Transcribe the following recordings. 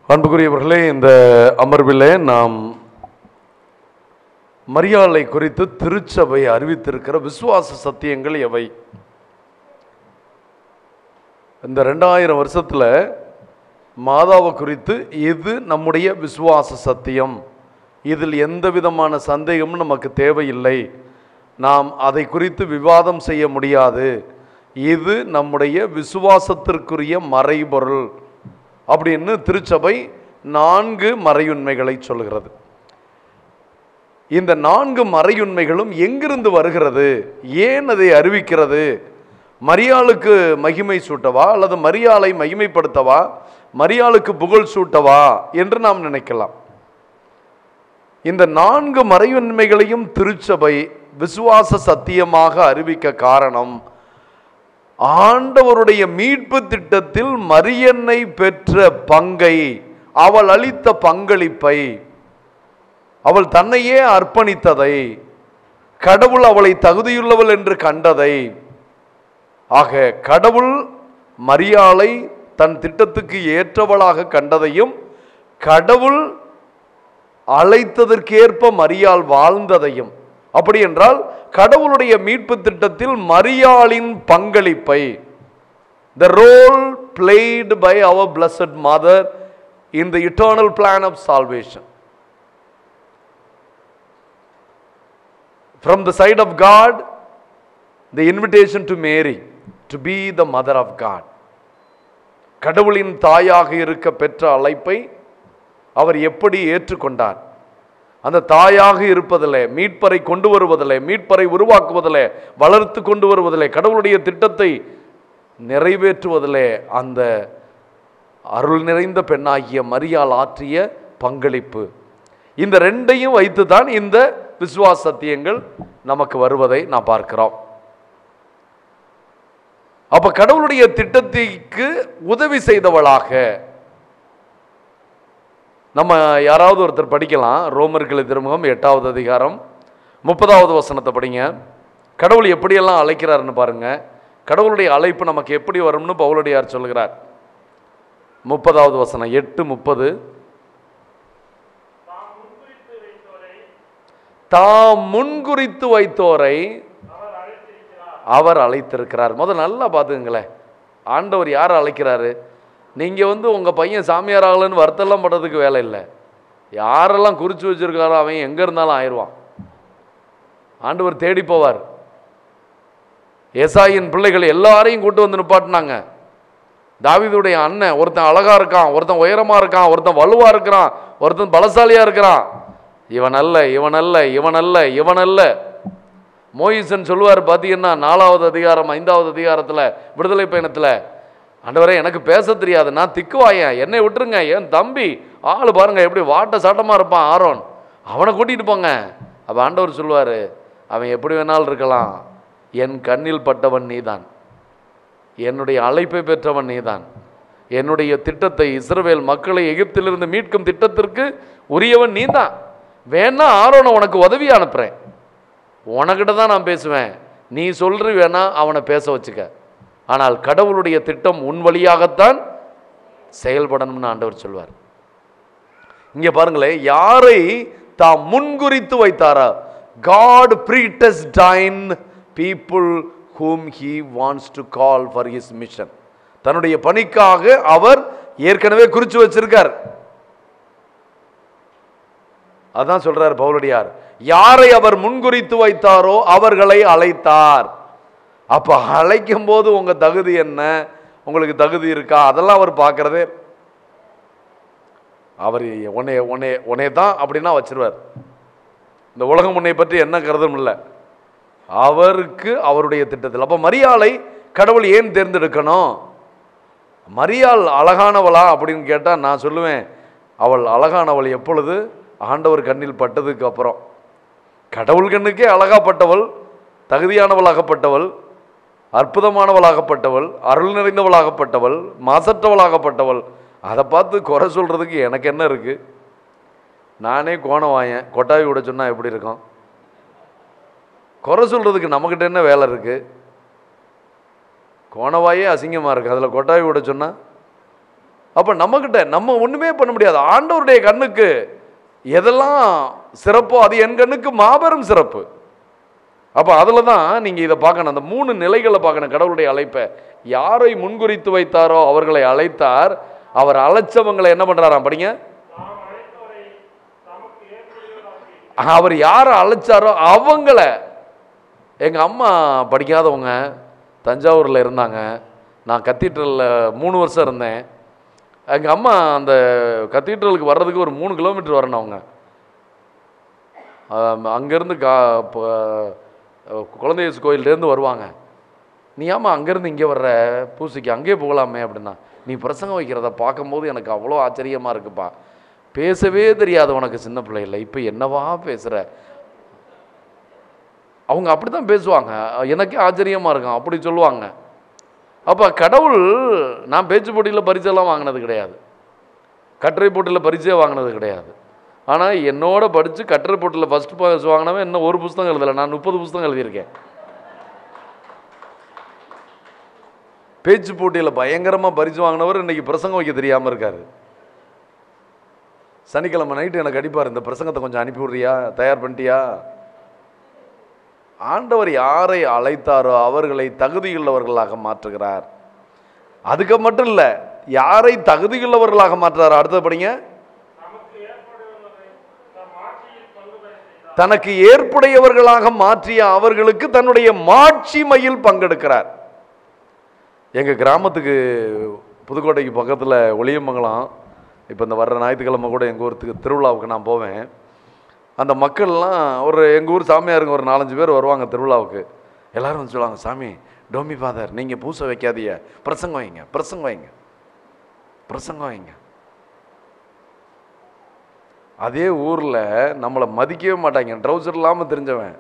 அன்புக்குரியவர்களே இந்த அமர்விலே நாம் மரியாதை குறித்து திருச்சபை அறிவித்திருக்கிற விசுவாச சத்தியங்கள் எவை இந்த ரெண்டாயிரம் வருஷத்துல மாதாவை குறித்து இது நம்முடைய விசுவாச சத்தியம் இதில் எந்த விதமான சந்தேகமும் நமக்கு தேவையில்லை நாம் அதை குறித்து விவாதம் செய்ய முடியாது இது நம்முடைய விசுவாசத்திற்குரிய மறைபொருள் அப்படின்னு திருச்சபை நான்கு மறையுண்மைகளை சொல்கிறது இந்த நான்கு மறையுண்மைகளும் எங்கிருந்து வருகிறது ஏன் அதை அறிவிக்கிறது மரியாளுக்கு மகிமை சூட்டவா அல்லது மரியாளை மகிமைப்படுத்தவா மரியாளுக்கு புகழ் சூட்டவா என்று நாம் நினைக்கலாம் இந்த நான்கு மறையுண்மைகளையும் திருச்சபை விசுவாச சத்தியமாக அறிவிக்க காரணம் ஆண்டவருடைய மீட்பு திட்டத்தில் மரியன்னை பெற்ற பங்கை அவள் அளித்த பங்களிப்பை அவள் தன்னையே அர்ப்பணித்ததை கடவுள் அவளை தகுதியுள்ளவள் என்று கண்டதை ஆக கடவுள் மரியாளை தன் திட்டத்துக்கு ஏற்றவளாக கண்டதையும் கடவுள் அழைத்ததற்கேற்ப மரியாள் வாழ்ந்ததையும் அப்படி என்றால் கடவுளுடைய மீட்பு திட்டத்தில் மரியாளின் பங்களிப்பை the role played by our blessed mother in the eternal plan of salvation from the side of God, the invitation to Mary to be the mother of God. கடவுளின் தாயாக இருக்க பெற்ற அழைப்பை அவர் எப்படி ஏற்றுக்கொண்டார் அந்த தாயாக இருப்பதில் மீட்பரை கொண்டு வருவதில் மீட்பரை உருவாக்குவதில் வளர்த்து கொண்டு வருவதில் கடவுளுடைய திட்டத்தை நிறைவேற்றுவதில் அந்த அருள் நிறைந்த பெண்ணாகிய மரியாள் ஆற்றிய பங்களிப்பு இந்த ரெண்டையும் வைத்து தான் இந்த விசுவாச சத்தியங்கள் நமக்கு வருவதை நாம் பார்க்கிறோம் அப்ப கடவுளுடைய திட்டத்திற்கு உதவி செய்தவளாக நம்ம யாராவது ஒருத்தர் படிக்கலாம் ரோமர்கள் திருமுகம் எட்டாவது அதிகாரம் முப்பதாவது வசனத்தை படிங்க கடவுள் எப்படியெல்லாம் அழைக்கிறாருன்னு பாருங்க கடவுளுடைய அழைப்பு நமக்கு எப்படி வரும்னு பவுலடியார் சொல்கிறார் முப்பதாவது வசனம் எட்டு முப்பது தாம் முன்குறித்து வைத்தோரை அவர் அழைத்திருக்கிறார் முதல் நல்லா பார்த்துங்களேன் ஆண்டவர் யார் அழைக்கிறாரு நீங்கள் வந்து உங்கள் பையன் சாமியார் ஆகலன்னு வருத்தம்லாம் படுறதுக்கு வேலை இல்லை யாரெல்லாம் குறித்து வச்சிருக்காரோ அவன் எங்கே இருந்தாலும் ஆயிடுவான் ஆண்டவர் தேடி போவார் ஏசாயின் பிள்ளைகள் எல்லாரையும் கூட்டு வந்து நிப்பாட்டினாங்க தாவிதுடைய அண்ணன் ஒருத்தன் அழகா இருக்கான் ஒருத்தன் உயரமா இருக்கான் ஒருத்தன் வலுவா இருக்கிறான் ஒருத்தன் பலசாலியா இருக்கிறான் இவன் அல்ல இவன் அல்ல இவன் அல்ல இவன் அல்ல மோயிசன் சொல்லுவார் பார்த்தீங்கன்னா நாலாவது அதிகாரம் ஐந்தாவது அதிகாரத்தில் விடுதலை பயணத்தில் ஆண்டவரே எனக்கு பேச தெரியாது நான் திக்குவாயன் என்னை விட்டுருங்க என் தம்பி ஆள் பாருங்க எப்படி வாட்ட சாட்டமாக இருப்பான் ஆரோன் அவனை கூட்டிகிட்டு போங்க அப்போ ஆண்டவர் சொல்லுவார் அவன் எப்படி வேணாலும் இருக்கலாம் என் கண்ணில் பட்டவன் நீதான் என்னுடைய அழைப்பை பெற்றவன் நீதான் என்னுடைய திட்டத்தை இஸ்ரவேல் மக்களை எகிப்திலிருந்து மீட்கும் திட்டத்திற்கு உரியவன் நீதான் வேணா ஆரோனை உனக்கு உதவி அனுப்புகிறேன் உனக்கிட்ட தான் நான் பேசுவேன் நீ சொல்றி வேணா அவனை பேச வச்சுக்க ஆனால் கடவுளுடைய திட்டம் உன் வழியாகத்தான் செயல்படணும்னு ஆண்டவர் சொல்வார் இங்க பாருங்களேன் யாரை தாம் முன்குறித்து வைத்தாரா God predestine people whom he wants to call for his mission தன்னுடைய பணிக்காக அவர் ஏற்கனவே குறிச்சு வச்சிருக்கார் அதான் சொல்றார் பவுலடியார் யாரை அவர் முன்குறித்து வைத்தாரோ அவர்களை அழைத்தார் அப்ப அழைக்கும் போது உங்க தகுதி என்ன உங்களுக்கு தகுதி இருக்கா அதெல்லாம் அவர் பார்க்கறதே அவர் உன்னை உன்னை உன்னை தான் அப்படின்னா வச்சிருவார் இந்த உலகம் உன்னை பற்றி என்ன கருதும் இல்லை அவருக்கு அவருடைய திட்டத்தில் அப்போ மரியாளை கடவுள் ஏன் தேர்ந்தெடுக்கணும் மரியாள் அழகானவளா அப்படின்னு கேட்டால் நான் சொல்லுவேன் அவள் அழகானவள் எப்பொழுது ஆண்டவர் கண்ணில் பட்டதுக்கு அப்புறம் கடவுள் கண்ணுக்கே அழகாப்பட்டவள் தகுதியானவளாகப்பட்டவள் அற்புதமானவளாகப்பட்டவள் அருள் நிறைந்தவளாகப்பட்டவள் மாசற்றவளாகப்பட்டவள் அதை பார்த்து குறை சொல்கிறதுக்கு எனக்கு என்ன இருக்குது நானே கோணம் வாயேன் கொட்டாவி விட சொன்னால் எப்படி இருக்கும் குறை சொல்கிறதுக்கு நம்மக்கிட்ட என்ன வேலை இருக்குது கோணவாயே அசிங்கமாக இருக்குது அதில் கொட்டாவி விட சொன்னால் அப்போ நம்மக்கிட்ட நம்ம ஒன்றுமே பண்ண முடியாது ஆண்டவருடைய கண்ணுக்கு எதெல்லாம் சிறப்போ அது என் கண்ணுக்கு மாபெரும் சிறப்பு அப்போ அதில் தான் நீங்கள் இதை பார்க்கணும் அந்த மூணு நிலைகளை பார்க்கணும் கடவுளுடைய அழைப்பை யாரை முன்குறித்து வைத்தாரோ அவர்களை அழைத்தார் அவர் அழைச்சவங்களை என்ன பண்ணுறாராம் படிங்க அவர் யாரை அழைச்சாரோ அவங்கள எங்கள் அம்மா படிக்காதவங்க தஞ்சாவூரில் இருந்தாங்க நான் கத்தீட்ரலில் மூணு வருஷம் இருந்தேன் எங்கள் அம்மா அந்த கத்தீட்ரலுக்கு வர்றதுக்கு ஒரு மூணு கிலோமீட்டர் வரணும் அவங்க அங்கேருந்து கா ப- குழந்தை இயேசு கோயிலேருந்து வருவாங்க நீ ஆமாம் அங்கேருந்து இங்கே வர்ற பூசைக்கு அங்கேயே போகலாமே அப்படின்னா நீ பிரசங்கம் வைக்கிறத பார்க்கும்போது எனக்கு அவ்வளோ ஆச்சரியமாக இருக்குப்பா பேசவே தெரியாது உனக்கு சின்ன பிள்ளைல இப்போ என்னவா பேசுகிற அவங்க அப்படி தான் பேசுவாங்க எனக்கே ஆச்சரியமாக இருக்கும் அப்படி சொல்லுவாங்க அப்போ கடவுள் நான் பேச்சு போட்டியில் பரிசெல்லாம் வாங்கினது கிடையாது கட்டுரை போட்டியில் பரிசே வாங்கினது கிடையாது ஆனால் என்னோட படித்து கட்டுரை போட்டியில் ஃபஸ்ட் பரிசு வாங்கினவன் இன்னும் ஒரு புஸ்தகம் எழுதலை நான் முப்பது புஸ்தகம் எழுதியிருக்கேன் பேச்சு போட்டியில் பயங்கரமாக பரிசு வாங்கினவர் இன்னைக்கு பிரசங்கம் வைக்க தெரியாமல் இருக்காரு சனிக்கிழமை நைட்டு எனக்கு அடிப்பார் இந்த பிரசங்கத்தை கொஞ்சம் அனுப்பி விட்றியா தயார் பண்ணிட்டியா ஆண்டவர் யாரை அழைத்தாரோ அவர்களை தகுதியுள்ளவர்களாக மாற்றுகிறார் அதுக்கு மட்டும் இல்லை யாரை தகுதியுள்ளவர்களாக மாற்றுறார் அடுத்தது படிங்க தனக்கு ஏற்புடையவர்களாக மாற்றிய அவர்களுக்கு தன்னுடைய மாட்சிமையில் பங்கெடுக்கிறார் எங்க கிராமத்துக்கு புதுக்கோட்டைக்கு பக்கத்துல ஒளியமங்கலம் இப்போ இந்த வர்ற ஞாயிற்றுக்கிழமை கூட எங்கள் ஊருக்கு திருவிழாவுக்கு நான் போவேன் அந்த மக்கள்லாம் ஒரு எங்கள் ஊர் சாமியாருங்க ஒரு நாலஞ்சு பேர் வருவாங்க திருவிழாவுக்கு எல்லாரும் வந்து சொல்லுவாங்க சாமி டோமி ஃபாதர் நீங்கள் பூசை வைக்காதீங்க பிரசங்கம் வைங்க பிரசங்கம் வைங்க பிரசங்கம் வைங்க அதே ஊரில் நம்மளை மதிக்கவே மாட்டாங்க ட்ரௌசர் இல்லாமல் தெரிஞ்சவன்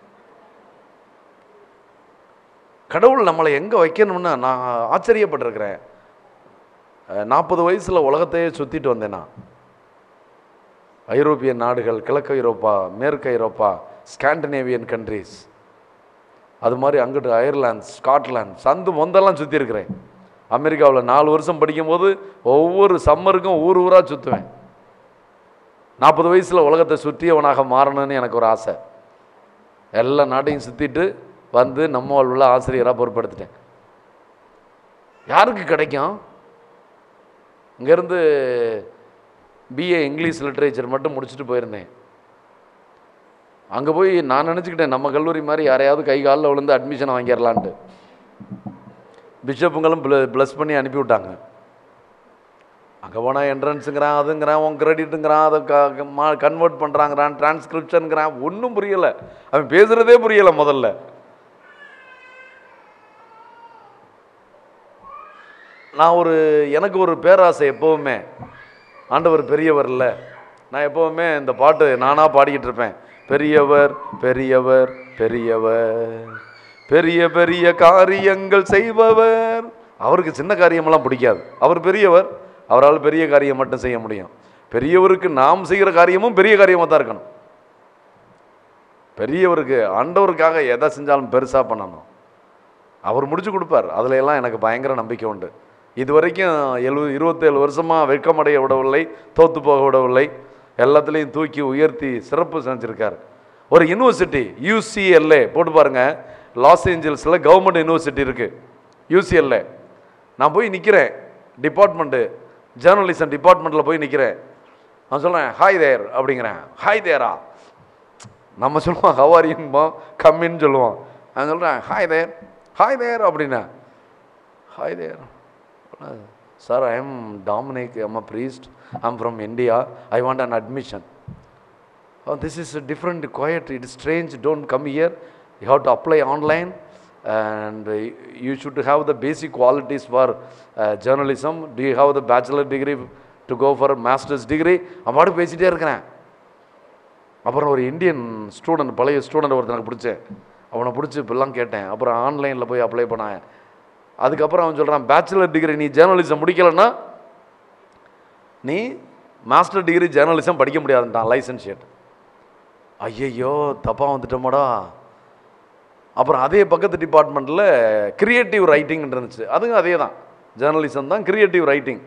கடவுள் நம்மளை எங்கே வைக்கணும்னு நான் ஆச்சரியப்பட்டிருக்கிறேன் நாற்பது வயசில் உலகத்தையே சுற்றிட்டு வந்தேன் நான் ஐரோப்பிய நாடுகள் கிழக்கு ஐரோப்பா மேற்கு ஐரோப்பா ஸ்காண்டினேவியன் கண்ட்ரீஸ் அது மாதிரி அங்கிட்டு அயர்லாந்து ஸ்காட்லாந்து சந்து மொந்தெல்லாம் சுற்றிருக்கிறேன் அமெரிக்காவில் நாலு வருஷம் படிக்கும்போது ஒவ்வொரு சம்மருக்கும் ஊர் ஊராக சுற்றுவேன் நாற்பது வயசில் உலகத்தை சுற்றியவனாக மாறணும்னு எனக்கு ஒரு ஆசை எல்லா நாட்டையும் சுற்றிட்டு வந்து நம்ம உள்ள ஆசிரியராக பொறுப்பெடுத்துட்டேன் யாருக்கு கிடைக்கும் இங்கேருந்து பிஏ இங்கிலீஷ் லிட்ரேச்சர் மட்டும் முடிச்சுட்டு போயிருந்தேன் அங்கே போய் நான் நினச்சிக்கிட்டேன் நம்ம கல்லூரி மாதிரி யாரையாவது கை காலில் விழுந்து அட்மிஷனை வாங்கிடலான்ட்டு பிஷப்புங்களும் ப்ளஸ் பண்ணி அனுப்பி விட்டாங்க அங்கே போனால் என்ட்ரன்ஸுங்கிறான் அதுங்கிறான் உன் கிரெடிட்டுங்கிறான் அதை க மா கன்வெர்ட் பண்ணுறாங்கிறான் டிரான்ஸ்கிரிப்ஷனுங்கிறான் ஒன்றும் புரியலை அவன் பேசுகிறதே புரியலை முதல்ல நான் ஒரு எனக்கு ஒரு பேராசை எப்போவுமே ஆண்டவர் பெரியவர் இல்லை நான் எப்போவுமே இந்த பாட்டு நானாக பாடிக்கிட்டு இருப்பேன் பெரியவர் பெரியவர் பெரியவர் பெரிய பெரிய காரியங்கள் செய்பவர் அவருக்கு சின்ன காரியமெல்லாம் பிடிக்காது அவர் பெரியவர் அவரால் பெரிய காரியம் மட்டும் செய்ய முடியும் பெரியவருக்கு நாம் செய்கிற காரியமும் பெரிய காரியமாக தான் இருக்கணும் பெரியவருக்கு ஆண்டவருக்காக எதை செஞ்சாலும் பெருசாக பண்ணணும் அவர் முடிச்சு கொடுப்பார் அதுல எல்லாம் எனக்கு பயங்கர நம்பிக்கை உண்டு இது வரைக்கும் எழு இருபத்தேழு வருஷமாக வெட்கமடைய விடவில்லை தோத்து போக விடவில்லை எல்லாத்துலேயும் தூக்கி உயர்த்தி சிறப்பு செஞ்சுருக்கார் ஒரு யூனிவர்சிட்டி யூசிஎல்ஏ போட்டு பாருங்க லாஸ் ஏஞ்சல்ஸில் கவர்மெண்ட் யூனிவர்சிட்டி இருக்குது யூசிஎல்ஏ நான் போய் நிற்கிறேன் டிபார்ட்மெண்ட்டு ஜேர்னலிசம் டிபார்ட்மெண்ட்டில் போய் நிற்கிறேன் நான் சொல்கிறேன் ஹாய் தேர் அப்படிங்கிறேன் ஹாய் தேரா நம்ம சொல்லுவோம் ஹவாரியும்போம் கம்மின்னு சொல்லுவோம் நான் சொல்கிறேன் ஹாய் தேர் ஹாய் தேர் அப்படின்னா hi there sir I am Dominic I'm a priest I'm from India I want an admission this is different quite it is strange don't come here you how to apply online and you should have the basic qualities for journalism do you have the bachelor degree to go for masters degree அவ்வாடு பேசிகிட்டே இருக்கிறேன் அப்புறம் ஒரு Indian student பழைய student ஒருத்தனுக்கு பிடிச்சேன் அவனை பிடிச்சி இப்படிலாம் கேட்டேன் அப்புறம் ஆன்லைனில் போய் அப்ளை பண்ணேன் அதுக்கப்புறம் அவன் சொல்கிறான் பேச்சுலர் டிகிரி நீ ஜேர்னலிசம் முடிக்கலைன்னா நீ மாஸ்டர் டிகிரி ஜேர்னலிசம் படிக்க முடியாதுன்ட்டான் லைசன்ஷியேட் ஐயையோ தப்பாக வந்துட்டோமாடா அப்புறம் அதே பக்கத்து டிபார்ட்மெண்ட்டில் கிரியேட்டிவ் ரைட்டிங் இருந்துச்சு அதுவும் அதே தான் ஜேர்னலிசம் தான் கிரியேட்டிவ் ரைட்டிங்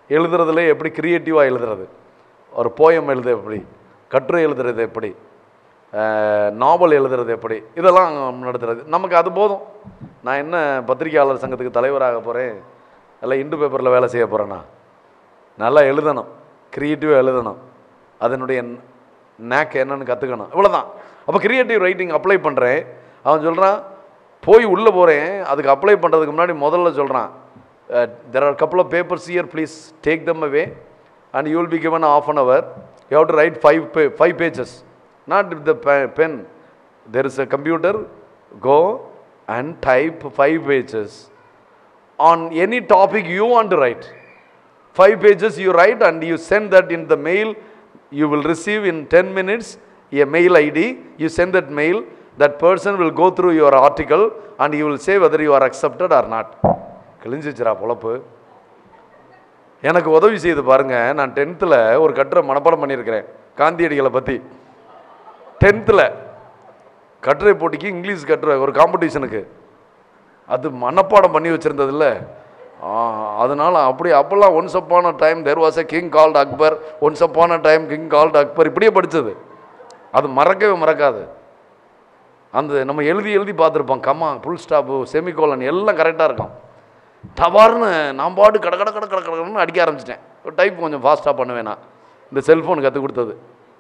எழுதுறதுல எப்படி கிரியேட்டிவாக எழுதுறது ஒரு போயம் எழுத எப்படி கட்டுரை எழுதுறது எப்படி நாவல் எழுதுறது எப்படி இதெல்லாம் நடத்துறது நமக்கு அது போதும் நான் என்ன பத்திரிகையாளர் சங்கத்துக்கு தலைவராக போகிறேன் இல்லை இண்டு பேப்பரில் வேலை செய்ய போகிறேன்னா நல்லா எழுதணும் க்ரியேட்டிவாக எழுதணும் அதனுடைய நேக் என்னன்னு கற்றுக்கணும் இவ்வளோதான் அப்போ கிரியேட்டிவ் ரைட்டிங் அப்ளை பண்ணுறேன் அவன் சொல்கிறான் போய் உள்ளே போகிறேன் அதுக்கு அப்ளை பண்ணுறதுக்கு முன்னாடி முதல்ல சொல்கிறான் there are couple of papers here please take them away and you will be given half an hour you have to write five pa- five pages not with the pe- pen there is a computer go and type five pages on any topic you want to write five pages you write and you send that in the mail you will receive in 10 minutes a mail id you send that mail that person will go through your article and you will say whether you are accepted or not கிழிஞ்சிச்சுரா பொழப்பு எனக்கு உதவி செய்து பாருங்க நான் டென்த்தில் ஒரு கட்டுரை மனப்பாடம் பண்ணியிருக்கிறேன் காந்தியடிகளை பற்றி டென்த்தில் கட்டுரை போட்டிக்கு இங்கிலீஷ் கட்டுரை ஒரு காம்படிஷனுக்கு அது மனப்பாடம் பண்ணி வச்சுருந்ததில்ல அதனால் அப்படி அப்போல்லாம் once upon a time there was a king called Akbar once upon a time king called Akbar இப்படியே படித்தது அது மறக்கவே மறக்காது அந்த நம்ம எழுதி எழுதி பார்த்துருப்போம் கம்மா ஃபுல் ஸ்டாப்பு செமிகோலன் எல்லாம் கரெக்டாக இருக்கும் டவார்னு நான் பாட்டு கட கட கட கட கடன்னு அடிக்க ஆரம்பிச்சிட்டேன் டைப் கொஞ்சம் ஃபாஸ்ட்டாக பண்ணுவேன் நான் இந்த செல்ஃபோன் கற்றுக் கொடுத்தது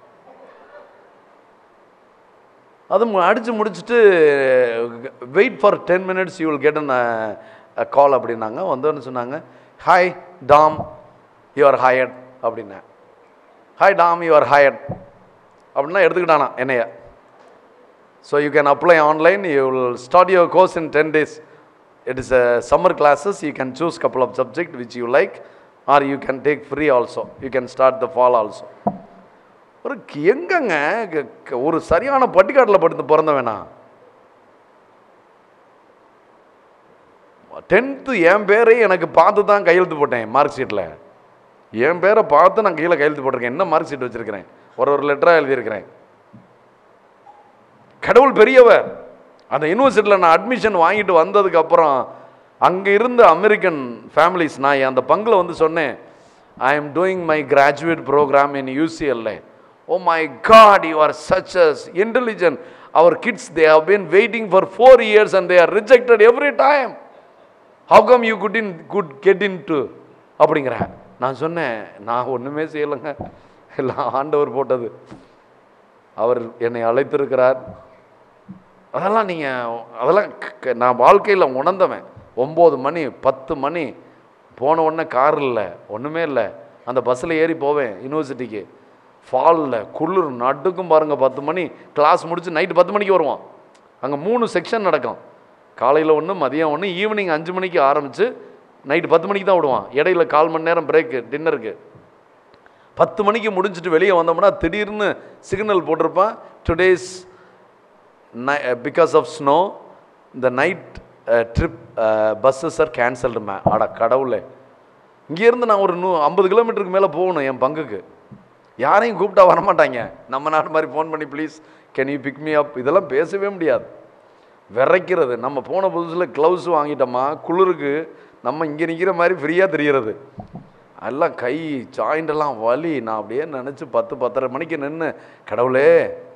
அது மு- அடிச்சு முடிச்சுட்டு wait for ten minutes you will get an call அப்படின்னாங்க வந்தோன்னு சொன்னாங்க ஹாய் டாம் யூஆர் ஹயர்ட் அப்படின்னேன் ஹாய் டாம் யூஆர் ஹயர்ட் அப்படின்னா எடுத்துக்கிட்டானா என்னைய so you can apply online you will start your course in ten days it is a summer classes you can choose couple of subject which you like or you can take free also you can start the fall also ஒரு எங்கங்க க- க- ஒரு சரியான பட்டிக்காட்டில் படுத்து பிறந்தவனா tenth என் பேரை எனக்கு பார்த்து தான் கையெழுத்து போட்டேன் மார்க் ஷீட்டில் என் பேரை பார்த்து நான் கீழே கையெழுத்து போட்டிருக்கேன் என்ன மார்க் ஷீட் வச்சுருக்கிறேன் ஒரு ஒரு லெட்டராக எழுதியிருக்கிறேன் கடவுள் பெரியவர் அந்த யூனிவர்சிட்டியில் நான் அட்மிஷன் வாங்கிட்டு வந்ததுக்கு அப்புறம் அங்கே இருந்த அமெரிக்கன் ஃபேமிலிஸ் நான் அந்த பங்கில் வந்து சொன்னேன் I am doing my graduate program in யூசிஎல்ல oh my God you are such as intelligent our kids they have been waiting for four years and they are rejected every time how come you could in could get in to அப்படிங்கிற நான் சொன்னேன் நான் ஒன்றுமே செய்யலைங்க எல்லாம் ஆண்டவர் போட்டது அவர் என்னை அழைத்திருக்கிறார் அதெல்லாம் நீங்கள் அதெல்லாம் க- க- நான் வாழ்க்கையில் உணர்ந்தவன் ஒம்பது மணி பத்து மணி போன உடனே கார் இல்லை ஒன்றுமே இல்லை அந்த பஸ்ஸில் ஏறி போவேன் யூனிவர்சிட்டிக்கு ஃபாலில் குளிர் நடுக்கும் பாருங்கள் பத்து மணி கிளாஸ் முடிச்சு நைட்டு பத்து மணிக்கு வருவான் அங்கே மூணு செக்ஷன் நடக்கும் காலையில் ஒன்று மதியம் ஒன்று ஈவினிங் அஞ்சு மணிக்கு ஆரம்பித்து நைட்டு பத்து மணிக்கு தான் விடுவான் இடையில கால் மணி நேரம் பிரேக்கு டின்னருக்கு பத்து மணிக்கு முடிஞ்சிட்டு வெளியே வந்தோம்னா திடீர்னு சிக்னல் போட்டிருப்பான் டுடேஸ் பிகாஸ் ஆஃப் ஸ்னோ இந்த night trip buses are cancelled மே அட கடவுளே இங்கேருந்து நான் ஒரு நூ ஐம்பது கிலோமீட்டருக்கு மேலே போகணும் என் பங்குக்கு யாரையும் கூப்பிட்டா வரமாட்டாங்க நம்ம நாடு மாதிரி ஃபோன் பண்ணி please can you pick me up இதெல்லாம் பேசவே முடியாது விரைக்கிறது நம்ம போன புதுசில் க்ளவுஸ் வாங்கிட்டோமா குளிருக்கு நம்ம இங்கே நிற்கிற மாதிரி ஃப்ரீயாக தெரியறது எல்லாம் கை joint எல்லாம் வலி நான் அப்படியே நினச்சி பத்து பத்தரை மணிக்கு நின்று கடவுளே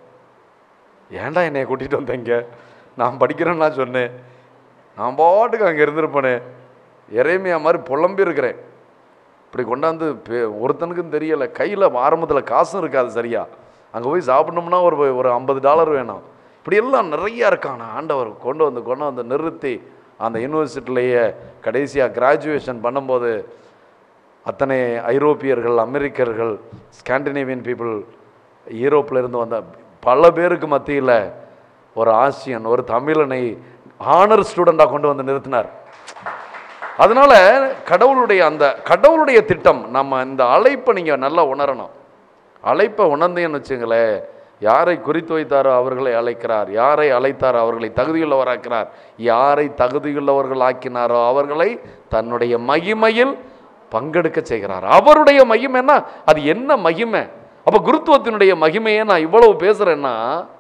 ஏன்டா என்னைய கூட்டிகிட்டு வந்தீங்க நான் படிக்கிறேன்னு நான் சொன்னேன் நான் பாட்டுக்கு அங்கே இருந்திருப்பேனே இறைமையா மாதிரி புலம்பி இருக்கிறேன் இப்படி கொண்டாந்து பே- ஒருத்தனுக்கும் தெரியலை கையில் ஆரம்பத்தில் காசும் இருக்காது சரியா அங்கே போய் சாப்பிடணும்னா ஒரு ஒரு ஐம்பது டாலர் வேணும் இப்படி எல்லாம் நிறையா இருக்கான ஆண்டவர் கொண்டு வந்து கொண்டு வந்து நிறுத்தி அந்த யூனிவர்சிட்டிலேயே கடைசியாக கிராஜுவேஷன் பண்ணும்போது அத்தனை ஐரோப்பியர்கள் அமெரிக்கர்கள் ஸ்காண்டினேவியன் பீப்புள் யூரோப்ல இருந்து வந்த பல பேருக்கு மத்தியில் ஒரு ஆசியன் ஒரு தமிழனை ஆனர் ஸ்டூடெண்டாக கொண்டு வந்து நிறுத்தினார் அதனால கடவுளுடைய அந்த கடவுளுடைய திட்டம் நம்ம இந்த அழைப்பை நீங்கள் நல்லா உணரணும் அழைப்பை உணர்ந்தேன்னு வச்சுங்களேன் யாரை குறித்து வைத்தாரோ அவர்களை அழைக்கிறார் யாரை அழைத்தாரோ அவர்களை தகுதியுள்ளவராக்கிறார் யாரை தகுதியுள்ளவர்கள் ஆக்கினாரோ அவர்களை தன்னுடைய மகிமையில் பங்கெடுக்க செய்கிறார் அவருடைய மகிமைன்னா அது என்ன மகிமை அப்போ குருத்துவத்தினுடைய மகிமையை நான் இவ்வளவு பேசுகிறேன்னா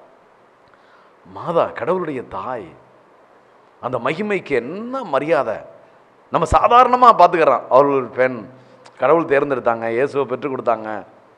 மாதா கடவுளுடைய தாய் அந்த மகிமைக்கு என்ன மரியாதை நம்ம சாதாரணமாக பார்த்துக்கிறோம் அவள் ஒரு பெண் கடவுள் தேர்ந்தெடுத்தாங்க இயேசுவை பெற்றுக் கொடுத்தாங்க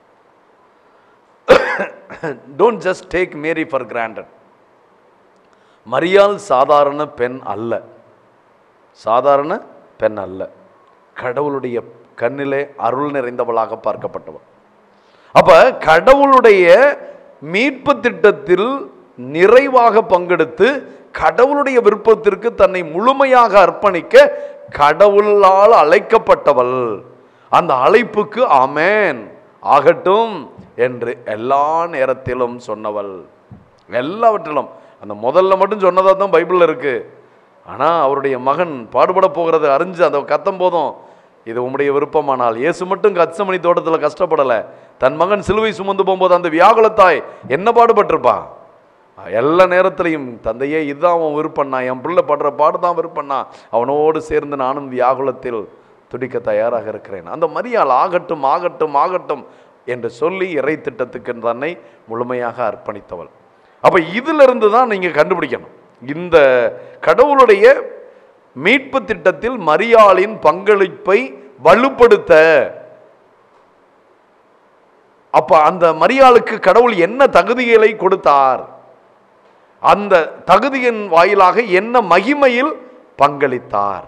don't just take Mary for granted மரியாள் சாதாரண பெண் அல்ல சாதாரண பெண் அல்ல கடவுளுடைய கண்ணிலே அருள் நிறைந்தவளாக பார்க்கப்பட்டவள் அப்ப கடவுளுடைய மீட்பு திட்டத்தில் நிறைவாக பங்கெடுத்து கடவுளுடைய விருப்பத்திற்கு தன்னை முழுமையாக அர்ப்பணிக்க கடவுளால் அழைக்கப்பட்டவள் அந்த அழைப்புக்கு ஆமென் ஆகட்டும் என்று எல்லா நேரத்திலும் சொன்னவள் எல்லாவற்றிலும் அந்த முதல்ல மட்டும் சொன்னதா தான் பைபிளில் இருக்கு ஆனால் அவருடைய மகன் பாடுபட போகிறது அறிஞ்சு அந்த கத்தம் போதும் இது உம்முடைய விருப்பமானால் இயேசு மட்டும் கச்சமணி தோட்டத்தில் கஷ்டப்படலை தன் மகன் சிலுவை சுமந்து போகும்போது அந்த வியாகுலத்தாய் என்ன பாடுபட்டிருப்பா எல்லா நேரத்திலையும் தந்தையே இதுதான் அவன் விருப்பண்ணா என் பிள்ளை படுற பாடு தான் விருப்பண்ணா அவனோடு சேர்ந்து நானும் வியாகுலத்தில் துடிக்க தயாராக இருக்கிறேன் அந்த மரியாள் ஆகட்டும் ஆகட்டும் ஆகட்டும் என்று சொல்லி இறை திட்டத்துக்கு தன்னை முழுமையாக அர்ப்பணித்தவள் அப்ப இதிலிருந்து தான் நீங்க கண்டுபிடிக்கணும் இந்த கடவுளுடைய மீட்பு திட்டத்தில் மரியாளின் பங்களிப்பை வலுப்படுத்த அப்ப அந்த மரியாளுக்கு கடவுள் என்ன தகுதிகளை கொடுத்தார் அந்த தகுதியின் வாயிலாக என்ன மகிமையில் பங்களித்தார்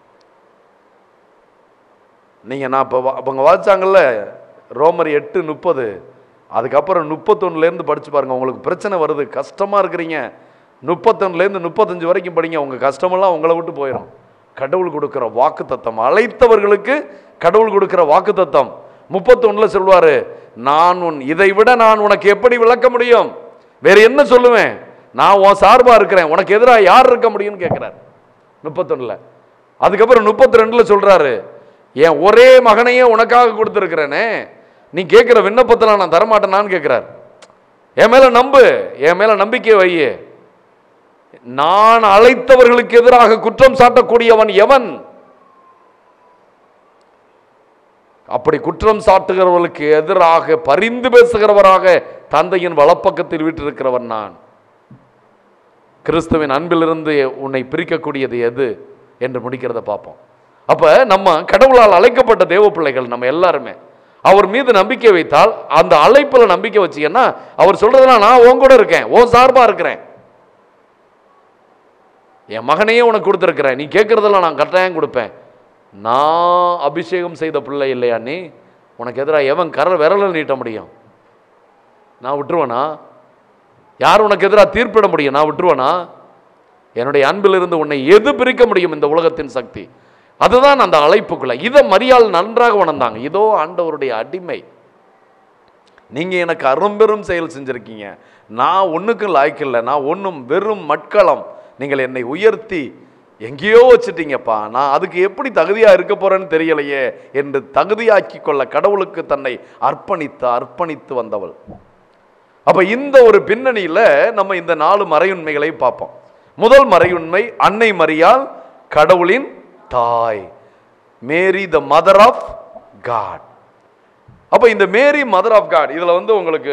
நீங்க நான் இப்போ அவங்க வாசிச்சாங்கல்ல ரோமர் எட்டு முப்பது அதுக்கப்புறம் முப்பத்தொன்னுலேருந்து படிச்சு பாருங்க உங்களுக்கு பிரச்சனை வருது கஷ்டமா இருக்கிறீங்க முப்பத்தொன்னுலேருந்து முப்பத்தஞ்சு வரைக்கும் படிங்க உங்க கஷ்டமெல்லாம் உங்களை விட்டு போயிடும் கடவுள் கொடுக்கிற வாக்கு தத்தம் அழைத்தவர்களுக்கு கடவுள் கொடுக்கிற வாக்கு தத்தம் முப்பத்தொன்னுல சொல்வாரு நான் உன் இதை விட நான் உனக்கு எப்படி விளக்க முடியும் வேற என்ன சொல்லுவேன் நான் உன் சார்பா இருக்கிறேன் உனக்கு எதிராக யார் இருக்க முடியும்னு கேட்கிறார் முப்பத்தொன்னுல அதுக்கப்புறம் முப்பத்தி ரெண்டுல சொல்றாரு என் ஒரே மகனையே உனக்காக கொடுத்துருக்கிறேனே நீ கேட்குற விண்ணப்பத்தில் நான் தரமாட்டேனான்னு கேட்குறார் என் மேல நம்பு என் மேல நம்பிக்கை வையே நான் அழைத்தவர்களுக்கு எதிராக குற்றம் சாட்டக்கூடியவன் எவன் அப்படி குற்றம் சாட்டுகிறவர்களுக்கு எதிராக பரிந்து பேசுகிறவராக தந்தையின் வலப்பக்கத்தில் வீட்டிருக்கிறவன் நான் கிறிஸ்துவின் அன்பிலிருந்து உன்னை பிரிக்கக்கூடியது எது என்று முடிக்கிறத பார்ப்போம் அப்ப நம்ம கடவுளால் அழைக்கப்பட்ட தேவ பிள்ளைகள் நம்ம எல்லாருமே அவர் மீது நம்பிக்கை வைத்தால் அந்த அழைப்புல நம்பிக்கை வச்சீங்கன்னா அவர் சொல்றதெல்லாம் நான் உன் கூட இருக்கேன் உன் சார்பா இருக்கிறேன் என் மகனையே உனக்கு கொடுத்துருக்கிறேன் நீ கேட்கறதெல்லாம் நான் கட்டாயம் கொடுப்பேன் நான் அபிஷேகம் செய்த பிள்ளை இல்லையா நீ உனக்கு எதிராக எவன் கர விரலை நீட்ட முடியும் நான் விட்டுருவேனா யார் உனக்கு எதிராக தீர்ப்பிட முடியும் நான் விட்டுருவேனா என்னுடைய அன்பிலிருந்து உன்னை எது பிரிக்க முடியும் இந்த உலகத்தின் சக்தி அதுதான் அந்த அழைப்புக்குள்ள இதை மரியாள் நன்றாக உணர்ந்தாங்க இதோ ஆண்டவருடைய அடிமை நீங்க எனக்கு அரும்பெரும் செயல் செஞ்சிருக்கீங்க நான் ஒண்ணுக்கும் லாய்க்கில்லை நான் ஒன்றும் வெறும் மட்களம் நீங்கள் என்னை உயர்த்தி எங்கேயோ வச்சுட்டீங்கப்பா நான் அதுக்கு எப்படி தகுதியா இருக்க போறேன்னு தெரியலையே என்று தகுதியாக்கி கொள்ள கடவுளுக்கு தன்னை அர்ப்பணித்து அர்ப்பணித்து வந்தவள் அப்ப இந்த ஒரு பின்னணியில நம்ம இந்த நாலு மறையுண்மைகளை பார்ப்போம் முதல் மறையுண்மை அன்னை மரியாள் கடவுளின் தாய் Mary the mother of God அப்ப இந்த மேரி மதர் ஆஃப் காட் இதுல வந்து உங்களுக்கு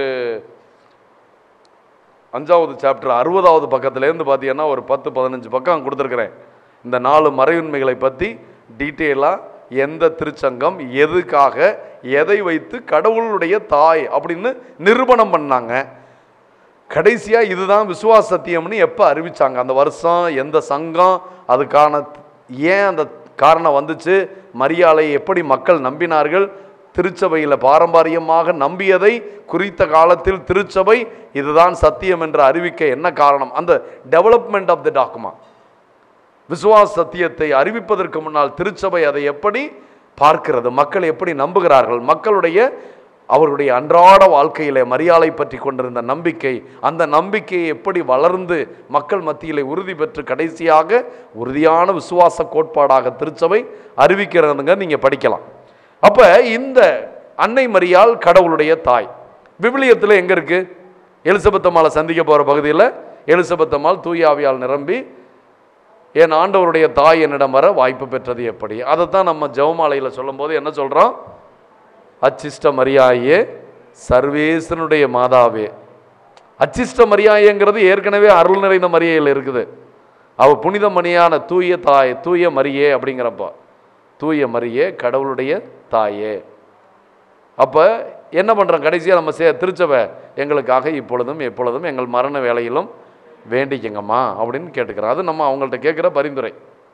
அஞ்சாவது சாப்டர் அறுபதாவது பக்கத்துலேருந்து பார்த்தீங்கன்னா ஒரு பத்து பதினஞ்சு பக்கம் கொடுத்துருக்குறேன் இந்த நாலு மறையுண்மைகளை பற்றி டீட்டெயிலாக எந்த திருச்சங்கம் எதுக்காக எதை வைத்து கடவுளுடைய தாய் அப்படின்னு நிரூபணம் பண்ணாங்க கடைசியாக இதுதான் விசுவாச சத்தியம்னு எப்போ அறிவிச்சாங்க அந்த வருஷம் எந்த சங்கம் அதுக்கான ஏன் அந்த காரணம் வந்துச்சு மரியாதை எப்படி மக்கள் நம்பினார்கள் திருச்சபையில் பாரம்பரியமாக நம்பியதை குறித்த காலத்தில் திருச்சபை இதுதான் சத்தியம் என்று அறிவிக்க என்ன காரணம் அந்த டெவலப்மெண்ட் ஆஃப் த டாக்குமெண்ட் விசுவாச சத்தியத்தை அறிவிப்பதற்கு முன்னால் திருச்சபை அதை எப்படி பார்க்கிறது மக்கள் எப்படி நம்புகிறார்கள் மக்களுடைய அவருடைய அன்றாட வாழ்க்கையிலே மரியாதை பற்றி கொண்டிருந்த நம்பிக்கை அந்த நம்பிக்கையை எப்படி வளர்ந்து மக்கள் மத்தியிலே உறுதி பெற்று கடைசியாக உறுதியான விசுவாச கோட்பாடாக திருச்சபை அறிவிக்கிறதுங்க நீங்க படிக்கலாம் அப்ப இந்த அன்னை மரியாள் கடவுளுடைய தாய் விவிலியத்தில் எங்க இருக்கு எலிசபெத் அம்மாளை சந்திக்க போற பகுதியில் எலிசபெத் அம்மாள் தூயாவியால் நிரம்பி என் ஆண்டவருடைய தாய் என்னிடம் வர வாய்ப்பு பெற்றது எப்படி அதைத்தான் நம்ம ஜெவமாலையில் சொல்லும்போது என்ன சொல்றோம் அச்சிஷ்ட மரியாயே சர்வேசனுடைய மாதாவே அச்சிஷ்ட மரியாயங்கிறது ஏற்கனவே அருள் நிறைந்த மரியாயில் இருக்குது அவ புனித மணியான தூய தாய் தூய மரியே அப்படிங்கிறப்போ தூய மரியே கடவுளுடைய தாயே அப்போ என்ன பண்ணுறோம் கடைசியாக நம்ம சே திருச்சபை எங்களுக்காக இப்பொழுதும் எப்பொழுதும் எங்கள் மரண வேலையிலும் வேண்டிக்கங்கம்மா அப்படின்னு கேட்டுக்கிறோம் அது நம்ம அவங்கள்ட்ட கேட்குற பரிந்துரை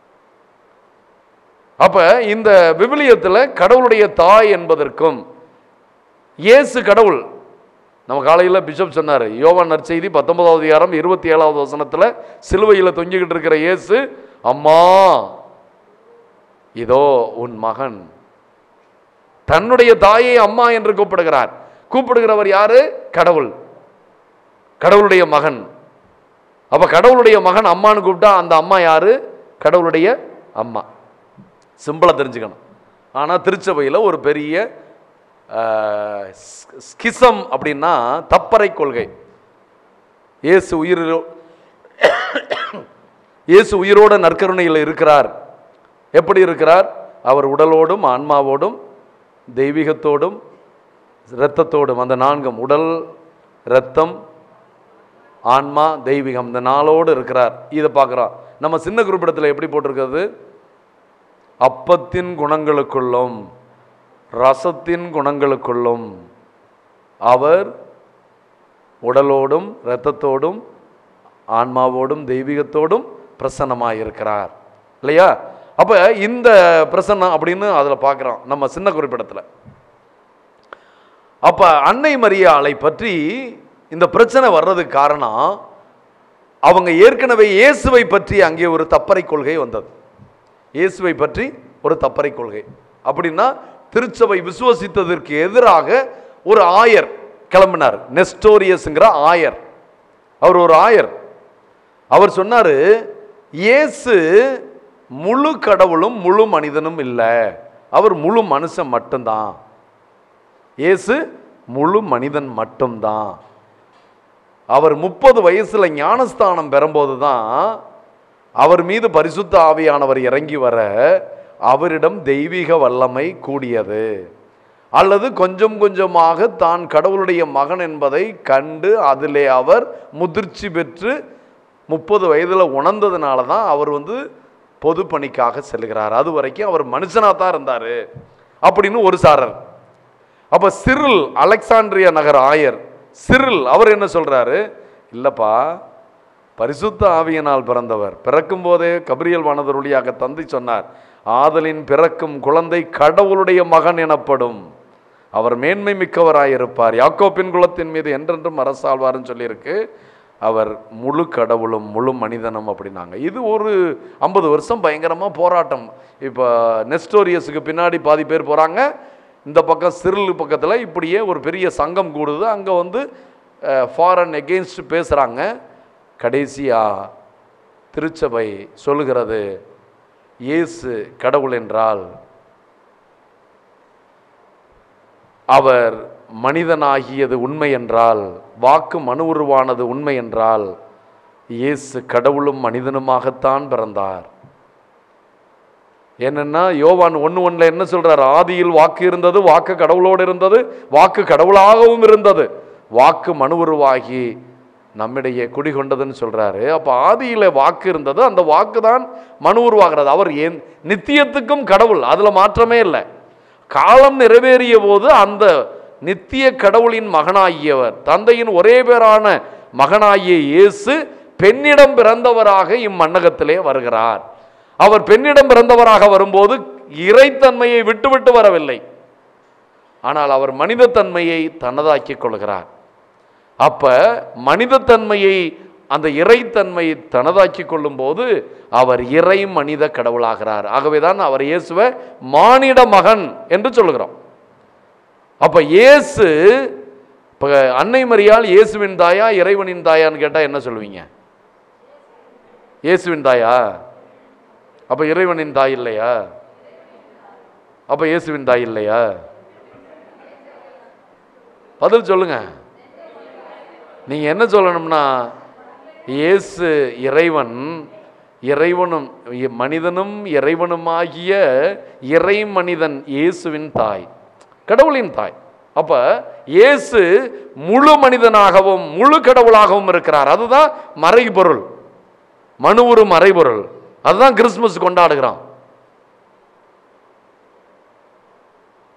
அப்போ இந்த விவிலியத்தில் கடவுளுடைய தாய் என்பதற்கும் இயேசு கடவுள் நம்ம காலையில் பிஷப் சொன்னார் யோவான் நற்செய்தி பத்தொன்பதாவது அதிகாரம் இருபத்தி ஏழாவது வசனத்தில் சிலுவையில் தொங்கிக்கிட்டு இருக்கிற இயேசு அம்மா இதோ உன் மகன் தன்னுடைய தாயை அம்மா என்று கூப்பிடுகிறார் கூப்பிடுகிறவர் யாரு கடவுள் கடவுளுடைய மகன் அப்ப கடவுளுடைய மகன் அம்மான்னு கூப்பிட்டா அந்த அம்மா யாரு கடவுளுடைய அம்மா சிம்பிளா தெரிஞ்சுக்கணும் ஆனா திருச்சபையில் ஒரு பெரிய ஸ்கிசம் அப்படின்னா தப்பறை கொள்கை இயேசு உயிரோ இயேசு உயிரோட நற்கருணையில் இருக்கிறார் எப்படி இருக்கிறார் அவர் உடலோடும் ஆன்மாவோடும் தெய்வீகத்தோடும் இரத்தத்தோடும் அந்த நான்கும் உடல் இரத்தம் ஆன்மா தெய்வீகம் இந்த நாளோடு இருக்கிறார் இதை பார்க்குறோம் நம்ம சின்ன குறிப்பிடத்தில் எப்படி போட்டிருக்கிறது அப்பத்தின் குணங்களுக்குள்ளும் ரசத்தின் குணங்களுக்குள்ளும் அவர் உடலோடும் இரத்தத்தோடும் ஆன்மாவோடும் தெய்வீகத்தோடும் பிரசன்னமாக இருக்கிறார் இல்லையா அப்போ இந்த பிரசன்னம் அப்படின்னு அதில் பார்க்குறோம் நம்ம சின்ன குறிப்பிடத்தில் அப்போ அன்னை மரியாளை பற்றி இந்த பிரச்சனை வர்றதுக்கு காரணம் அவங்க ஏற்கனவே இயேசுவை பற்றி அங்கே ஒரு தப்பறை கொள்கை வந்தது இயேசுவை பற்றி ஒரு தப்பறை கொள்கை அப்படின்னா திருச்சபை விசுவசித்ததற்கு எதிராக ஒரு ஆயர் கிளம்பினார் நெஸ்டோரியஸ்ங்கிற ஆயர் அவர் ஒரு ஆயர் அவர் சொன்னார் இயேசு முழு கடவுளும் முழு மனிதனும் இல்லை அவர் முழு மனுஷன் மட்டும்தான் இயேசு முழு மனிதன் மட்டும்தான் அவர் முப்பது வயசுல ஞானஸ்தானம் பெறும்போது தான் அவர் மீது பரிசுத்த ஆவியானவர் இறங்கி வர அவரிடம் தெய்வீக வல்லமை கூடியது அல்லது கொஞ்சம் கொஞ்சமாக தான் கடவுளுடைய மகன் என்பதை கண்டு அதிலே அவர் முதிர்ச்சி பெற்று முப்பது வயதில் உணர்ந்ததுனால தான் அவர் வந்து பொது பணிக்காக செல்கிறார் அது வரைக்கும் அவர் மனுஷனாக தான் இருந்தார் அப்படின்னு ஒரு சாரர் அப்போ சிறில் அலெக்சாண்ட்ரியா நகர் ஆயர் சிறில் அவர் என்ன சொல்றாரு இல்லப்பா பரிசுத்த ஆவியனால் பிறந்தவர் பிறக்கும் போதே கபிரியல் வானதர் வழியாக தந்தை சொன்னார் ஆதலின் பிறக்கும் குழந்தை கடவுளுடைய மகன் எனப்படும் அவர் மேன்மை மிக்கவராயிருப்பார் யாக்கோப்பின் குலத்தின் மீது என்றென்றும் அரசாழ்வார்னு சொல்லியிருக்கு அவர் முழு கடவுளும் முழு மனிதனும் அப்படின்னாங்க இது ஒரு ஐம்பது வருஷம் பயங்கரமாக போராட்டம் இப்போ நெஸ்டோரியஸுக்கு பின்னாடி பாதி பேர் போகிறாங்க இந்த பக்கம் சிறில் பக்கத்தில் இப்படியே ஒரு பெரிய சங்கம் கூடுது அங்கே வந்து ஃபாரன் எகெயின்ஸ்ட் பேசுகிறாங்க கடைசியாக திருச்சபை சொல்லுகிறது இயேசு கடவுள் என்றால் அவர் மனிதனாகியது உண்மை என்றால் வாக்கு மனு உருவானது உண்மை என்றால் இயேசு கடவுளும் மனிதனுமாகத்தான் பிறந்தார் என்னன்னா யோவான் ஒன்று ஒன்றில் என்ன சொல்றார் ஆதியில் வாக்கு இருந்தது வாக்கு கடவுளோடு இருந்தது வாக்கு கடவுளாகவும் இருந்தது வாக்கு மனு உருவாகி நம்மிடையே குடிகொண்டதுன்னு சொல்றாரு அப்போ ஆதியில வாக்கு இருந்தது அந்த வாக்கு தான் மனு உருவாகிறது அவர் ஏன் நித்தியத்துக்கும் கடவுள் அதுல மாற்றமே இல்லை காலம் நிறைவேறிய போது அந்த நித்திய கடவுளின் மகனாகியவர் தந்தையின் ஒரே பேரான மகனாகிய இயேசு பெண்ணிடம் பிறந்தவராக இம்மண்ணகத்திலே வருகிறார் அவர் பெண்ணிடம் பிறந்தவராக வரும்போது இறைத்தன்மையை விட்டுவிட்டு வரவில்லை ஆனால் அவர் மனிதத்தன்மையை தன்னதாக்கிக் கொள்கிறார் அப்ப மனிதத்தன்மையை அந்த இறைத்தன்மையை தனதாக்கி கொள்ளும்போது அவர் இறை மனித கடவுளாகிறார் ஆகவேதான் அவர் இயேசுவை மானிட மகன் என்று சொல்லுகிறோம் அப்ப இயேசு இப்ப அன்னை மரியாள் இயேசுவின் தாயா இறைவனின் தாயான்னு கேட்டா என்ன சொல்லுவீங்க இயேசுவின் தாயா அப்ப இறைவனின் தாய் இல்லையா அப்ப இயேசுவின் தாய் இல்லையா பதில் சொல்லுங்க நீங்க என்ன சொல்லணும்னா இயேசு இறைவன் இறைவனும் இ- மனிதனும் இறைவனுமாகிய இறை மனிதன் இயேசுவின் தாய் கடவுளின் தாய் அப்ப இயேசு முழு மனிதனாகவும் முழு கடவுளாகவும் இருக்கிறார் அதுதான் மறைபொருள் மனு ஒரு மறைபொருள் அதுதான் கிறிஸ்துமஸ் கொண்டாடுகிறோம்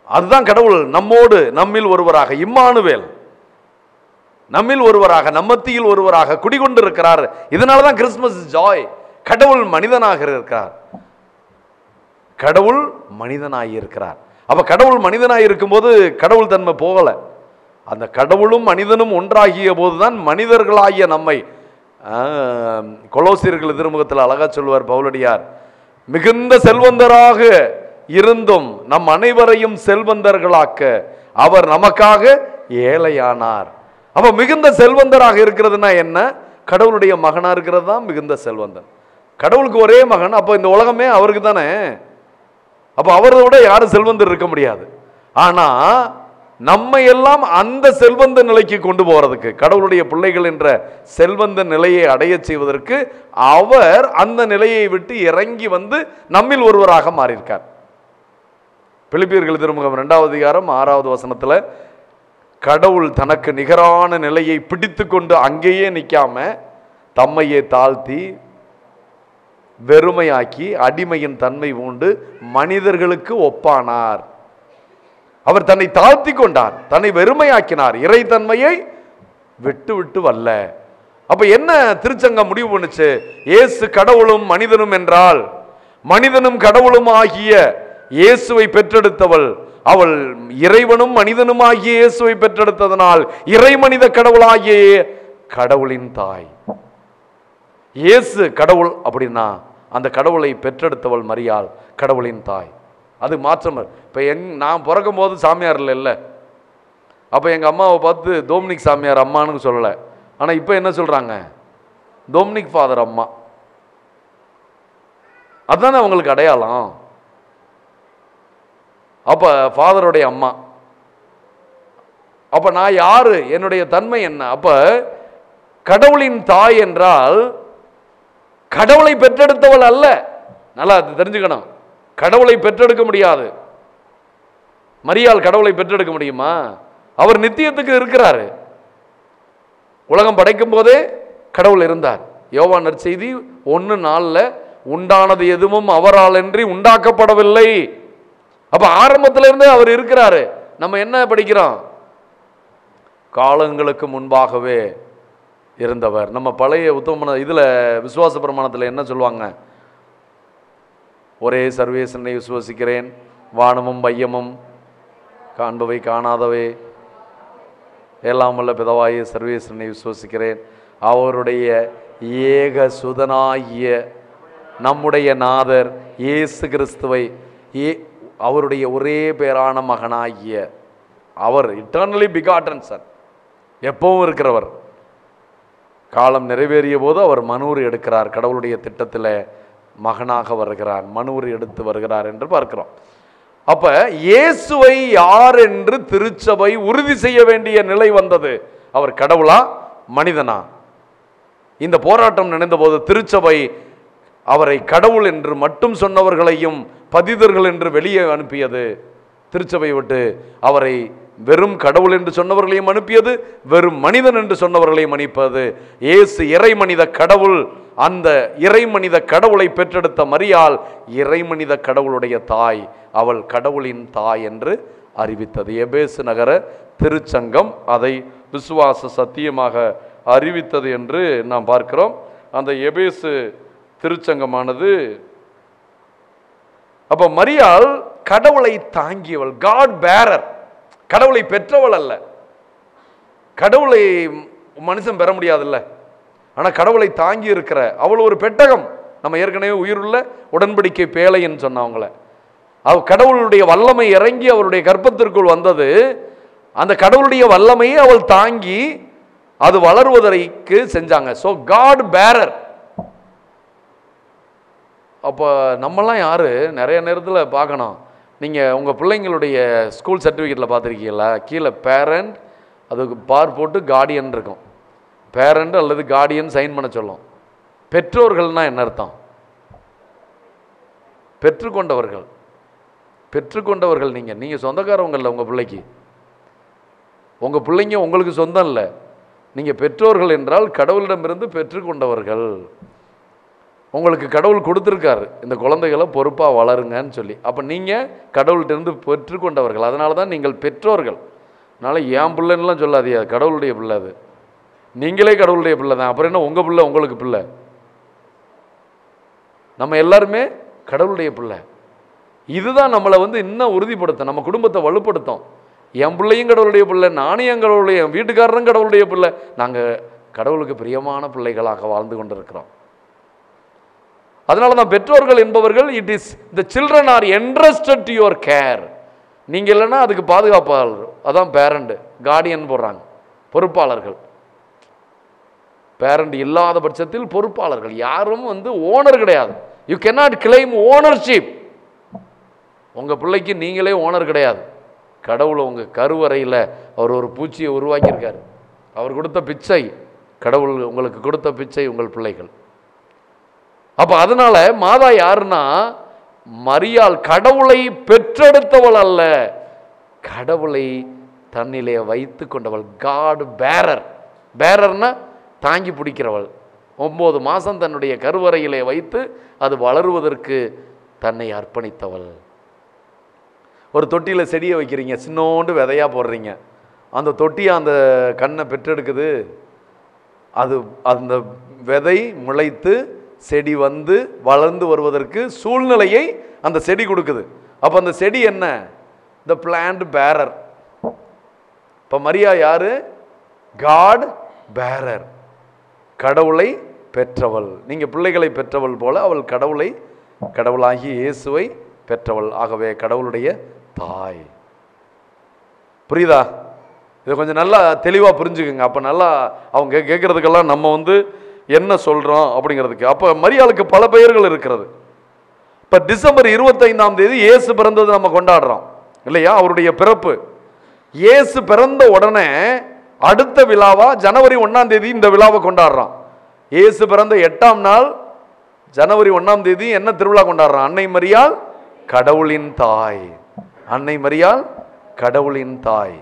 அதுதான் கடவுள் நம்மோடு நம்மில் ஒருவராக இம்மானுவேல் நம்மில் ஒருவராக நம்மத்தியில் ஒருவராக குடிகொண்டிருக்கிறார் இதனால தான் கிறிஸ்துமஸ் ஜாய் கடவுள் மனிதனாக இருக்கிறார் கடவுள் மனிதனாகி இருக்கிறார் அப்ப கடவுள் மனிதனாய் இருக்கும்போது கடவுள் தன்மை போகல அந்த கடவுளும் மனிதனும் ஒன்றாகிய போதுதான் மனிதர்களாகிய நம்மை ஆஹ், கொலோசியர்கள் திருமுகத்தில் அழகா சொல்வார் பவுலடியார் மிகுந்த செல்வந்தராக இருந்தும் நம் அனைவரையும் செல்வந்தர்களாக்க அவர் நமக்காக ஏழையானார் அப்ப மிகுந்த செல்வந்தராக இருக்கிறதுனா என்ன கடவுளுடைய மகனா இருக்கிறது தான் மிகுந்த செல்வந்தன் கடவுளுக்கு ஒரே மகன் அப்போ இந்த உலகமே அவருக்கு தானே அப்போ அவரை விட யாரும் செல்வந்தர் இருக்க முடியாது ஆனா நம்மை எல்லாம் அந்த செல்வந்த நிலைக்கு கொண்டு போறதுக்கு கடவுளுடைய பிள்ளைகள் என்ற செல்வந்த நிலையை அடையச் செய்வதற்கு அவர் அந்த நிலையை விட்டு இறங்கி வந்து நம்மில் ஒருவராக மாறியிருக்கார் பிலிப்பியர்கள் திருமுகம் இரண்டாவது அதிகாரம் ஆறாவது வசனத்துல கடவுள் தனக்கு நிகரான நிலையை பிடித்து கொண்டு அங்கேயே நிற்காம தம்மையே தாழ்த்தி வெறுமையாக்கி அடிமையின் தன்மை உண்டு மனிதர்களுக்கு ஒப்பானார் அவர் தன்னை தாழ்த்தி கொண்டார் தன்னை வெறுமையாக்கினார் இறைத்தன்மையை விட்டு விட்டு வல்ல அப்ப என்ன திருச்சங்கம் முடிவு பண்ணுச்சு இயேசு கடவுளும் மனிதனும் என்றால் மனிதனும் கடவுளும் ஆகிய இயேசுவை பெற்றெடுத்தவள் அவள் இறைவனும் மனிதனும் ஆகிய இயேசுவை பெற்றெடுத்ததனால் இறைமனித கடவுளாகிய கடவுளின் தாய் இயேசு கடவுள் அப்படின்னா அந்த கடவுளை பெற்றெடுத்தவள் மரியாள் கடவுளின் தாய் அது மாற்றம் இப்போ எங் நான் பிறக்கும் போது சாமியார் இல்லைல்ல அப்போ எங்கள் அம்மாவை பார்த்து டோம்னிக் சாமியார் அம்மான்னு சொல்லலை ஆனால் இப்போ என்ன சொல்கிறாங்க டோம்னிக் ஃபாதர் அம்மா அதுதானே அவங்களுக்கு அடையாளம் அப்போ ஃபாதருடைய அம்மா அப்போ நான் யாரு என்னுடைய தன்மை என்ன அப்போ கடவுளின் தாய் என்றால் கடவுளை பெற்றெடுத்தவள் அல்ல நல்லா அது தெரிஞ்சுக்கணும் கடவுளை பெற்றெடுக்க முடியாது மரியாள் கடவுளை பெற்றெடுக்க முடியுமா அவர் நித்தியத்துக்கு இருக்கிறாரு உலகம் படைக்கும் போதே கடவுள் இருந்தார் யோவான் நற்செய்தி ஒன்று நாளில் உண்டானது எதுவும் அவரால் இன்றி உண்டாக்கப்படவில்லை அப்ப ஆரம்பத்துல இருந்தே அவர் இருக்கிறாரு நம்ம என்ன படிக்கிறோம் காலங்களுக்கு முன்பாகவே இருந்தவர் நம்ம பழைய உத்தம இதுல விசுவாச பிரமாணத்தில் என்ன சொல்லுவாங்க ஒரே சர்வேசனை விசுவசிக்கிறேன் வானமும் பையமும் காண்பவை காணாதவை எல்லாம் வல்ல பிதவாய சர்வேசனை விசுவசிக்கிறேன் அவருடைய ஏக சுதனாகிய நம்முடைய நாதர் இயேசு கிறிஸ்துவை ஏ அவருடைய ஒரே பேரான மகனாகிய அவர் இட்டர்னலி பிகாட்டன் சன் எப்பவும் இருக்கிறவர் காலம் நிறைவேறிய போது அவர் மனூர் எடுக்கிறார் கடவுளுடைய திட்டத்தில் மகனாக வருகிறார் மனூர் எடுத்து வருகிறார் என்று பார்க்கிறோம் அப்ப இயேசுவை யார் என்று திருச்சபை உறுதி செய்ய வேண்டிய நிலை வந்தது அவர் கடவுளா மனிதனா இந்த போராட்டம் நடந்தபோது திருச்சபை அவரை கடவுள் என்று மட்டும் சொன்னவர்களையும் பதிதர்கள் என்று வெளியே அனுப்பியது திருச்சபை விட்டு அவரை வெறும் கடவுள் என்று சொன்னவர்களையும் அனுப்பியது வெறும் மனிதன் என்று சொன்னவர்களையும் அனுப்பியது இயேசு இறைமனித கடவுள் அந்த இறைமனித கடவுளை பெற்றெடுத்த மரியாள் இறைமனித கடவுளுடைய தாய் அவள் கடவுளின் தாய் என்று அறிவித்தது எபேசு நகர திருச்சங்கம் அதை விசுவாச சத்தியமாக அறிவித்தது என்று நாம் பார்க்கிறோம் அந்த எபேசு திருச்சங்கமானது அப்ப மரியாள் கடவுளை தாங்கியவள் காட் பேரர் கடவுளை பெற்றவள் அல்ல கடவுளை மனுஷன் பெற முடியாதுல்ல ஆனா கடவுளை தாங்கி இருக்கிற அவள் ஒரு பெட்டகம் நம்ம ஏற்கனவே உயிருள்ள உடன்படிக்கை பேழைன்னு சொன்னவங்கள அவ கடவுளுடைய வல்லமை இறங்கி அவருடைய கர்ப்பத்திற்குள் வந்தது அந்த கடவுளுடைய வல்லமையை அவள் தாங்கி அது வளருவதற்கு செஞ்சாங்க ஸோ காட் பேரர் அப்போ நம்மலாம் யார் நிறைய நேரத்தில் பார்க்கணும் நீங்கள் உங்கள் பிள்ளைங்களுடைய ஸ்கூல் சர்டிஃபிகேட்டில் பார்த்துருக்கீங்களா கீழே பேரண்ட் அதுக்கு பார் போட்டு கார்டியன் இருக்கும் பேரண்ட் அல்லது கார்டியன் சைன் பண்ண சொல்லும் பெற்றோர்கள்னா என்ன அர்த்தம் பெற்றுக்கொண்டவர்கள் பெற்றுக்கொண்டவர்கள் நீங்கள் நீங்கள் சொந்தக்காரவங்க இல்லை உங்கள் பிள்ளைக்கு உங்கள் பிள்ளைங்க உங்களுக்கு சொந்தம் இல்லை நீங்கள் பெற்றோர்கள் என்றால் கடவுளிடமிருந்து பெற்றுக்கொண்டவர்கள் உங்களுக்கு கடவுள் கொடுத்துருக்காரு இந்த குழந்தைகளை பொறுப்பாக வளருங்கன்னு சொல்லி அப்போ நீங்கள் கடவுள்கிட்டருந்து பெற்றுக்கொண்டவர்கள் அதனால தான் நீங்கள் பெற்றோர்கள் அதனால் என் பிள்ளைன்னுலாம் சொல்லாதீங்க அது கடவுளுடைய பிள்ளை அது நீங்களே கடவுளுடைய பிள்ளை தான் அப்புறம் என்ன உங்கள் பிள்ளை உங்களுக்கு பிள்ளை நம்ம எல்லாருமே கடவுளுடைய பிள்ளை இதுதான் நம்மளை வந்து இன்னும் உறுதிப்படுத்தும் நம்ம குடும்பத்தை வலுப்படுத்தும் என் பிள்ளையும் கடவுளுடைய பிள்ளை நானும் என் கடவுளுடைய என் வீட்டுக்காரரும் கடவுளுடைய பிள்ளை நாங்கள் கடவுளுக்கு பிரியமான பிள்ளைகளாக வாழ்ந்து கொண்டிருக்கிறோம் அதனால தான் பெற்றோர்கள் என்பவர்கள் it is the children are entrusted to your care நீங்கள் இல்லைன்னா அதுக்கு பாதுகாப்பாளர் அதான் பேரண்ட் கார்டியன் போடுறாங்க பொறுப்பாளர்கள் பேரண்ட் இல்லாத பட்சத்தில் பொறுப்பாளர்கள் யாரும் வந்து ஓனர் கிடையாது யூ cannot claim ஓனர்ஷிப் உங்கள் பிள்ளைக்கு நீங்களே ஓனர் கிடையாது கடவுள் உங்கள் கருவறையில் அவர் ஒரு பூச்சியை உருவாக்கியிருக்காரு அவர் கொடுத்த பிச்சை கடவுள் உங்களுக்கு கொடுத்த பிச்சை உங்கள் பிள்ளைகள் அப்போ அதனால மாதா யாருன்னா மரியாள் கடவுளை பெற்றெடுத்தவள் அல்ல கடவுளை தன்னிலே வைத்து கொண்டவள் காடு பேரர் பேரர்னா தாங்கி பிடிக்கிறவள் ஒம்பது மாதம் தன்னுடைய கருவறையிலே வைத்து அது வளருவதற்கு தன்னை அர்ப்பணித்தவள் ஒரு தொட்டியில் செடியை வைக்கிறீங்க சின்னோண்டு விதையாக போடுறீங்க அந்த தொட்டியை அந்த கண்ணை பெற்றெடுக்குது அது அந்த விதை முளைத்து செடி வந்து வளர்ந்து வருவதற்கு சூழ்நிலையை அந்த செடி கொடுக்குது அப்போ அந்த செடி என்ன த பிளான்ட் பேரர் இப்போ மரியா யாரு காட் பேரர் கடவுளை பெற்றவள் நீங்கள் பிள்ளைகளை பெற்றவள் போல அவள் கடவுளை கடவுளாகிய இயேசுவை பெற்றவள் ஆகவே கடவுளுடைய தாய் புரியுதா இதை கொஞ்சம் நல்லா தெளிவாக புரிஞ்சுக்குங்க அப்போ நல்லா அவங்க கேட்குறதுக்கெல்லாம் நம்ம வந்து என்ன சொல்கிறோம் அப்படிங்கிறதுக்கு அப்போ மரியாளுக்கு பல பெயர்கள் இருக்கிறது இப்போ டிசம்பர் இருபத்தைந்தாம் தேதி இயேசு பிறந்தது நம்ம கொண்டாடுறோம் இல்லையா அவருடைய பிறப்பு இயேசு பிறந்த உடனே அடுத்த விழாவா ஜனவரி ஒன்றாம் தேதி இந்த விழாவை கொண்டாடுறோம் இயேசு பிறந்த எட்டாம் நாள் ஜனவரி ஒன்றாம் தேதி என்ன திருவிழா கொண்டாடுறோம் அன்னை மரியாள் கடவுளின் தாய் அன்னை மரியாள் கடவுளின் தாய்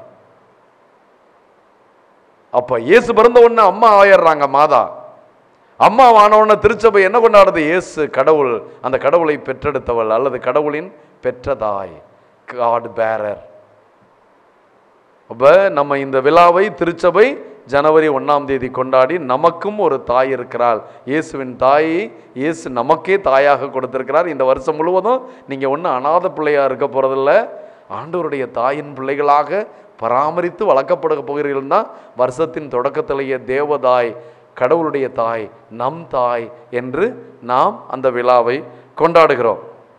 அப்ப இயேசு பிறந்த உடனே அம்மா ஆயிடுறாங்க மாதா அம்மா ஆனவுடனே திருச்சபை என்ன கொண்டாடுறது இயேசு கடவுள் அந்த கடவுளை பெற்றெடுத்தவள் அல்லது கடவுளின் பெற்ற தாய் காட் பேரர் அப்ப நம்ம இந்த விழாவை திருச்சபை ஜனவரி ஒன்றாம் தேதி கொண்டாடி நமக்கும் ஒரு தாய் இருக்கிறாள் இயேசுவின் தாயை இயேசு நமக்கே தாயாக கொடுத்திருக்கிறார் இந்த வருஷம் முழுவதும் நீங்கள் ஒன்றும் அனாதை பிள்ளையா இருக்க போகிறதில்ல ஆண்டவருடைய தாயின் பிள்ளைகளாக பராமரித்து வளர்க்கப்பட போகிறீர்கள் தான் வருஷத்தின் தொடக்கத்திலேயே தேவதாய் கடவுளுடைய தாய் நம் தாய் என்று நாம் அந்த விழாவை கொண்டாடுகிறோம்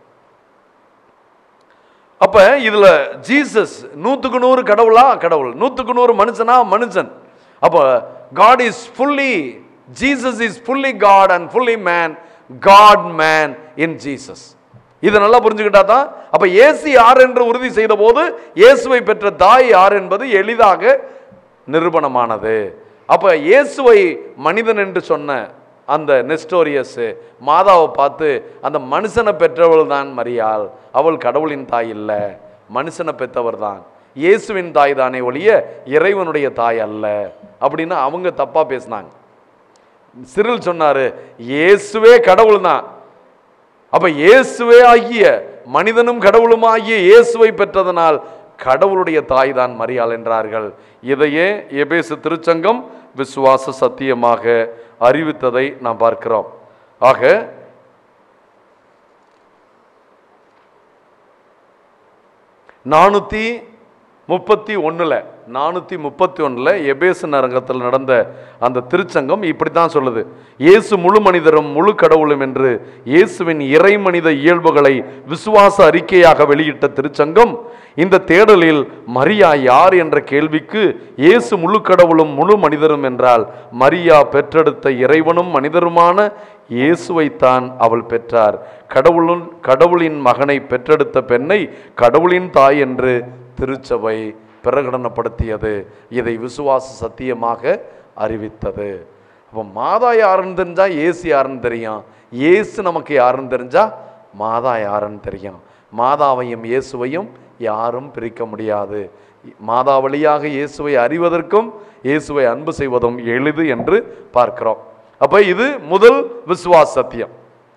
அப்ப இதுல ஜீசஸ் நூத்துக்கு நூறு கடவுளா கடவுள் நூத்துக்கு நூறு மனுஷனா மனுஷன் அப்ப God is fully Jesus is fully God and fully man God man in Jesus இதை நல்லா புரிஞ்சுக்கிட்டா தான் அப்ப இயேசு யார் என்று உறுதி செய்த போது இயேசுவை பெற்ற தாய் யார் என்பது எளிதாக நிரூபணமானது அப்ப இயேசுவை மனிதன் என்று சொன்ன அந்த நெஸ்டோரியஸ் மாதாவை பார்த்து அந்த மனுஷனை பெற்றவள் தான் மரியாள் அவள் கடவுளின் தாய் இல்லை மனுஷனை பெற்றவர் தான் இயேசுவின் தாய் தானே ஒழிய இறைவனுடைய தாய் அல்ல அப்படின்னு அவங்க தப்பா பேசினாங்க சிறில் சொன்னாரு இயேசுவே கடவுள் தான் அப்ப இயேசுவே ஆகிய மனிதனும் கடவுளும் ஆகிய இயேசுவை பெற்றதனால் கடவுளுடைய தாய் தான் மரியாள் என்றார்கள் இதையே எபேசு திருச்சங்கம் விசுவாச சத்தியமாக அறிவித்ததை நாம் பார்க்கிறோம் ஆக நானூற்றி முப்பத்தி ஒன்றில் நானூற்றி முப்பத்தி ஒன்றில் எபேசு நரங்கத்தில் நடந்த அந்த திருச்சங்கம் இப்படி தான் சொல்லுது இயேசு முழு மனிதரும் முழு கடவுளும் என்று இயேசுவின் இறைமனித இயல்புகளை விசுவாச அறிக்கையாக வெளியிட்ட திருச்சங்கம் இந்த தேடலில் மரியா யார் என்ற கேள்விக்கு இயேசு முழு கடவுளும் முழு மனிதரும் என்றால் மரியா பெற்றெடுத்த இறைவனும் மனிதருமான இயேசுவைத்தான் அவள் பெற்றார் கடவுளும் கடவுளின் மகனை பெற்றெடுத்த பெண்ணை கடவுளின் தாய் என்று திருச்சபை பிரகடனப்படுத்தியது இதை விசுவாச சத்தியமாக அறிவித்தது அப்போ மாதா யாருன்னு தெரிஞ்சா இயேசு யாருன்னு தெரியும் இயேசு நமக்கு யாருன்னு தெரிஞ்சா மாதா யாருன்னு தெரியும் மாதாவையும் இயேசுவையும் யாரும் பிரிக்க முடியாது மாதா வழியாக இயேசுவை அறிவதற்கும் இயேசுவை அன்பு செய்வதும் எளிது என்று பார்க்கிறோம் அப்ப இது முதல் விசுவாச சத்தியம்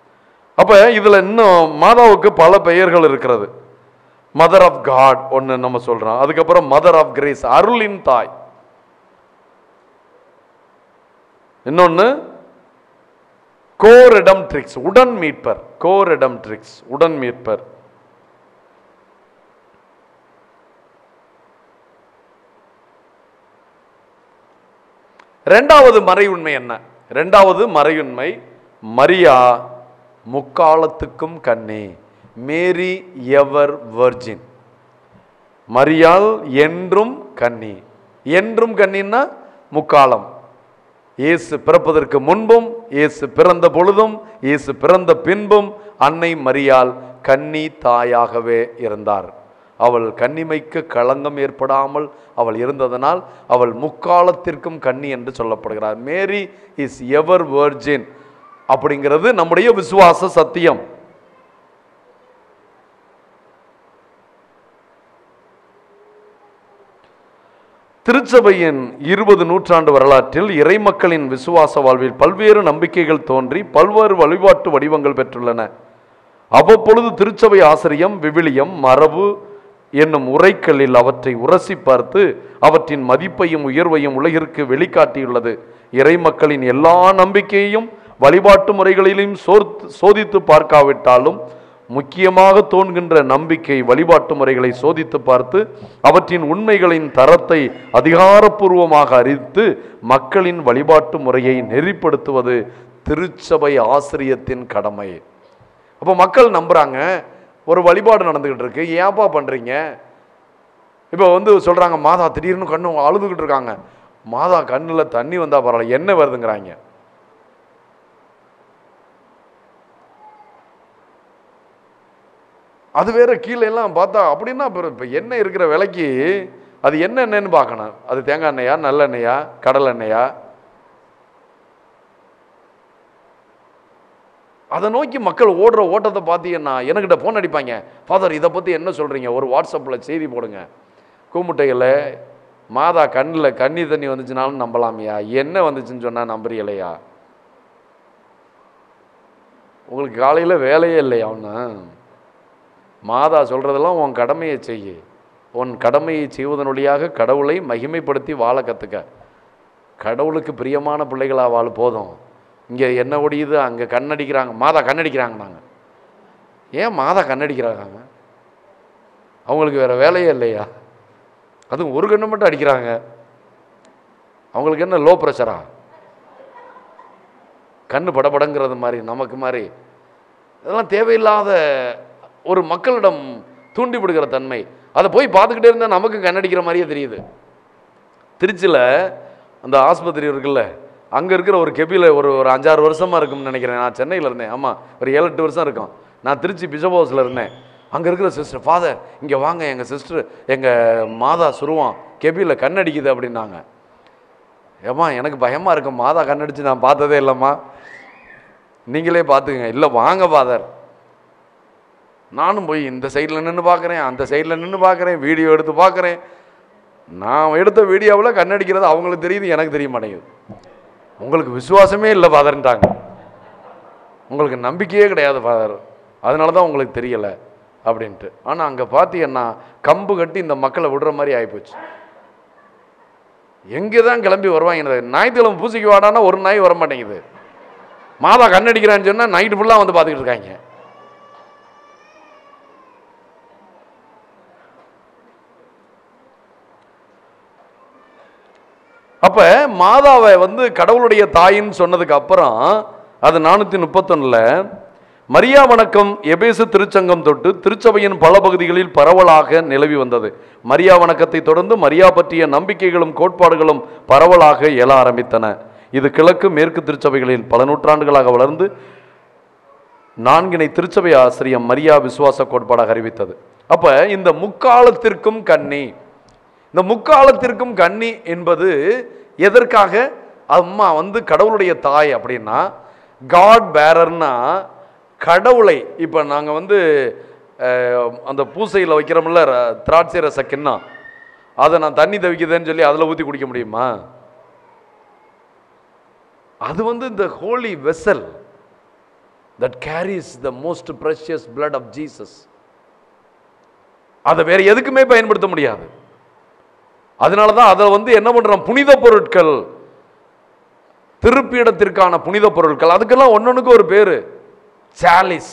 அப்ப இதுல இன்னும் மாதாவுக்கு பல பெயர்கள் இருக்கிறது மதர் ஆஃப் காட் ஒன்னு நம்ம சொல்றோம் அதுக்கப்புறம் மதர் ஆஃப் கிரேஸ் அருளின் தாய் இன்னொன்னு கோரெடம் ட்ரிக்ஸ் உடன் மீட்பர் கோரெடம் ட்ரிக்ஸ் உடன் மீட்பர் ரெண்டாவது மறை உண்மை என்ன ரெண்டாவது மறையுண்மை மரியா முக்காலத்துக்கும் கண்ணே மேரி எவர் வர்ஜின் மரியாள் என்றும் கன்னி என்றும் கன்னின்னா முக்காலம் இயேசு பிறப்பதற்கு முன்பும் இயேசு பிறந்த பொழுதும் இயேசு பிறந்த பின்பும் அன்னை மரியாள் கன்னி தாயாகவே இருந்தார் அவள் கன்னிமைக்கு களங்கம் ஏற்படாமல் அவள் இருந்ததனால் அவள் முக்காலத்திற்கும் கன்னி என்று சொல்லப்படுகிறார் மேரி இஸ் எவர் வர்ஜின் அப்படிங்கிறது நம்முடைய விசுவாச சத்தியம் திருச்சபையின் இருபது நூற்றாண்டு வரலாற்றில் இறைமக்களின் விசுவாச வாழ்வில் பல்வேறு நம்பிக்கைகள் தோன்றி பல்வேறு வழிபாட்டு வடிவங்கள் பெற்றுள்ளன அவ்வப்பொழுது திருச்சபை ஆசிரியம் விவிலியம் மரபு என்னும் உரைக்கல்லில் அவற்றை உரசி பார்த்து அவற்றின் மதிப்பையும் உயர்வையும் உலகிற்கு வெளிக்காட்டியுள்ளது இறைமக்களின் எல்லா நம்பிக்கையையும் வழிபாட்டு முறைகளிலும் சோர்த்து சோதித்து பார்க்காவிட்டாலும் முக்கியமாக தோன்கின்ற நம்பிக்கை வழிபாட்டு முறைகளை சோதித்து பார்த்து அவற்றின் உண்மைகளின் தரத்தை அதிகாரப்பூர்வமாக அறிவித்து மக்களின் வழிபாட்டு முறையை நெறிப்படுத்துவது திருச்சபை ஆசிரியத்தின் கடமை அப்போ மக்கள் நம்புறாங்க ஒரு வழிபாடு நடந்துகிட்டு இருக்கு ஏன்பா பண்றீங்க இப்போ வந்து சொல்றாங்க மாதா திடீர்னு கண்ணு அழுதுகிட்டு இருக்காங்க மாதா கண்ணில் தண்ணி வந்தா பரவாயில்ல என்ன வருதுங்கிறாங்க அது வேற கீழே எல்லாம் பார்த்தா அப்படின்னா அப்புறம் இப்போ எண்ணெய் இருக்கிற விலைக்கு அது என்ன எண்ணெய்ன்னு பார்க்கணும் அது தேங்காய் எண்ணெயா நல்லெண்ணெயா கடல் எண்ணெயா அதை நோக்கி மக்கள் ஓடுற ஓட்டத்தை பார்த்தீங்கன்னா எனக்கிட்ட ஃபோன் அடிப்பாங்க ஃபாதர் இதை பற்றி என்ன சொல்கிறீங்க ஒரு வாட்ஸ்அப்பில் செய்தி போடுங்க கூமுட்டையில் மாதா கண்ணில் கண்ணி தண்ணி வந்துச்சுனாலும் நம்பலாமையா என்ன வந்துச்சுன்னு சொன்னால் நம்புறீங்களையா உங்களுக்கு காலையில் வேலையே இல்லையா ஒன்று மாதா சொல்கிறதெல்லாம் உன் கடமையை செய்யு உன் கடமையை செய்வதன் வழியாக கடவுளை மகிமைப்படுத்தி வாழ கற்றுக்க கடவுளுக்கு பிரியமான பிள்ளைகளா வாழ் போதும் இங்கே என்ன ஒடியுது அங்கே கண்ணடிக்கிறாங்க மாதா கண்ணடிக்கிறாங்க நாங்கள் ஏன் மாதா கண்ணடிக்கிறாங்க அவங்களுக்கு வேற வேலையே இல்லையா அதுவும் ஒரு கண்ணு மட்டும் அடிக்கிறாங்க அவங்களுக்கு என்ன லோ ப்ரெஷரா கண்ணு படபடங்கிறது மாதிரி நமக்கு மாதிரி இதெல்லாம் தேவையில்லாத ஒரு மக்களிடம் தூண்டிவிடுகிற தன்மை அதை போய் பார்த்துக்கிட்டே இருந்தால் நமக்கு கண்ணடிக்கிற மாதிரியே தெரியுது திருச்சியில் அந்த ஆஸ்பத்திரி இருக்குல்ல அங்கே இருக்கிற ஒரு கெபியில் ஒரு ஒரு அஞ்சாறு வருஷமாக இருக்கும்னு நினைக்கிறேன் நான் சென்னையில் இருந்தேன் ஆமாம் ஒரு ஏழு எட்டு வருஷம் இருக்கும் நான் திருச்சி பிஷப் ஹவுஸில் இருந்தேன் அங்கே இருக்கிற சிஸ்டர் ஃபாதர் இங்கே வாங்க எங்கள் சிஸ்டர் எங்கள் மாதா சுருவான் கெபியில் கண்ணடிக்குது அப்படின்னாங்க ஏம்மா எனக்கு பயமாக இருக்கு மாதா கண்ணடிச்சு நான் பார்த்ததே இல்லைம்மா நீங்களே பார்த்துக்கங்க இல்லை வாங்க ஃபாதர் நானும் போய் இந்த சைடில் நின்று பார்க்குறேன் அந்த சைடில் நின்று பார்க்குறேன் வீடியோ எடுத்து பார்க்குறேன் நான் எடுத்த வீடியோவில் கண்ணடிக்கிறது அவங்களுக்கு தெரியுது எனக்கு தெரிய மாட்டேங்குது உங்களுக்கு விசுவாசமே இல்லை ஃபாதர்ன்ட்டாங்க உங்களுக்கு நம்பிக்கையே கிடையாது ஃபாதர் அதனால தான் உங்களுக்கு தெரியலை அப்படின்ட்டு ஆனால் அங்கே பார்த்தீங்கன்னா கம்பு கட்டி இந்த மக்களை விடுற மாதிரி ஆகிப்போச்சு எங்கே தான் கிளம்பி வருவாங்க இந்த ஞாயிற்றுக்கிழமை பூசைக்கு வாடான்னா ஒரு நாய் வர மாட்டேங்குது மாதா கண்ணடிக்கிறான்னு சொன்னால் நைட்டு ஃபுல்லாக வந்து பார்த்துக்கிட்டு இருக்காங்க அப்ப மாதாவை வந்து கடவுளுடைய தாயின்னு சொன்னதுக்கு அப்புறம் அது நானூற்றி முப்பத்தொன்னில் மரியா வணக்கம் எபேசு திருச்சங்கம் தொட்டு திருச்சபையின் பல பகுதிகளில் பரவலாக நிலவி வந்தது மரியா வணக்கத்தை தொடர்ந்து மரியா பற்றிய நம்பிக்கைகளும் கோட்பாடுகளும் பரவலாக எழ ஆரம்பித்தன இது கிழக்கு மேற்கு திருச்சபைகளில் பல நூற்றாண்டுகளாக வளர்ந்து நான்கினை திருச்சபை ஆசிரியம் மரியா விசுவாச கோட்பாடாக அறிவித்தது அப்ப இந்த முக்காலத்திற்கும் கண்ணி இந்த முக்காலத்திற்கும் கன்னி என்பது எதற்காக அம்மா வந்து கடவுளுடைய தாய் அப்படின்னா காட் பேரர்னா கடவுளை இப்போ நாங்கள் வந்து அஹ், அந்த பூசையில் வைக்கிறோம்ல ர- திராட்சை ரச கிண்ணம் அதை நான் தண்ணி தவிக்குதுன்னு சொல்லி அதில் ஊற்றி குடிக்க முடியுமா அது வந்து இந்த holy vessel that carries the most precious blood of Jesus அதை வேற எதுக்குமே பயன்படுத்த முடியாது அதனால தான் அதை வந்து என்ன பண்றோம் புனித பொருட்கள் திருப்பீடத்திற்கான புனித பொருட்கள் அதுக்கெல்லாம் ஒன்னொன்னுக்கு ஒரு பேரு சாலிஸ்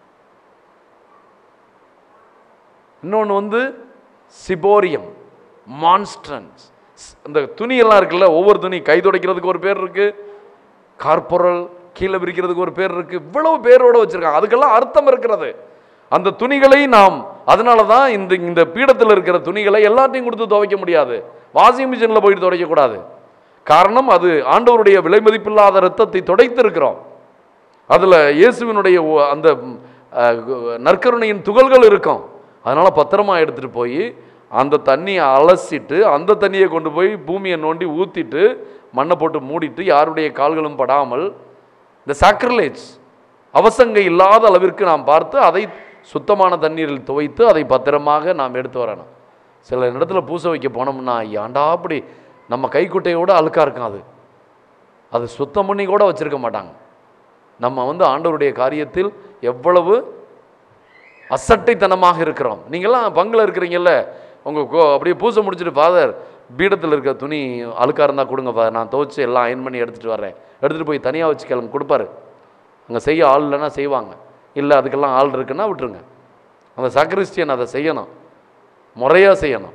இன்னொன்று வந்து சிபோரியம் மான்ஸ்ட்ரன்ஸ் இந்த துணியெல்லாம் இருக்குல்ல ஒவ்வொரு துணி கை துடைக்கிறதுக்கு ஒரு பேர் இருக்கு கார்பொரல் கீழே விரிக்கிறதுக்கு ஒரு பேர் இருக்கு இவ்வளவு பேரோட வச்சிருக்காங்க அதுக்கெல்லாம் அர்த்தம் இருக்கிறது அந்த துணிகளை நாம் அதனால தான் இந்த இந்த பீடத்தில் இருக்கிற துணிகளை எல்லாத்தையும் கொடுத்து துவைக்க முடியாது வாஷிங் மிஷினில் போயிட்டு துவைக்கக்கூடாது காரணம் அது ஆண்டவருடைய விலை மதிப்பில்லாத ரத்தத்தை துடைத்து இருக்கிறோம் அதில் இயேசுவினுடைய ஒ- அந்த ம், அஹ், நற்கருணையின் துகள்கள் இருக்கும் அதனால் பத்திரமா எடுத்துகிட்டு போய் அந்த தண்ணியை அலசிட்டு அந்த தண்ணியை கொண்டு போய் பூமியை நோண்டி ஊற்றிட்டு மண்ணை போட்டு மூடிட்டு யாருடைய கால்களும் படாமல் இந்த சாக்ரிலேஜ் அவசங்கை இல்லாத அளவிற்கு நாம் பார்த்து அதை சுத்தமான தண்ணீரில் துவைத்து அதை பத்திரமாக நாம் எடுத்து வரணும் சில இடத்துல பூச வைக்க போனோம்னா ஏன்டா அப்படி நம்ம கைக்குட்டையோட அழுக்கா இருக்கும் அது அது சுத்தம் பண்ணி கூட வச்சிருக்க மாட்டாங்க நம்ம வந்து ஆண்டவருடைய காரியத்தில் எவ்வளவு அசட்டைத்தனமாக இருக்கிறோம் நீங்களாம் பங்கில் இருக்கிறீங்கல்ல உங்கள் கோ அப்படியே பூசை முடிச்சுட்டு ஃபாதர் பீடத்தில் இருக்க துணி அழுக்காக இருந்தால் கொடுங்க ஃபாதர் நான் துவைச்சு எல்லாம் அயன் பண்ணி எடுத்துகிட்டு வரேன் எடுத்துகிட்டு போய் தனியாக வச்சு கிளம்பு கொடுப்பாரு அங்கே செய்ய ஆள் இல்லைன்னா செய்வாங்க இல்லை அதுக்கெல்லாம் ஆள் இருக்குன்னா விட்டுருங்க அந்த சக்ரிஸ்டியன் அதை செய்யணும் முறையாக செய்யணும்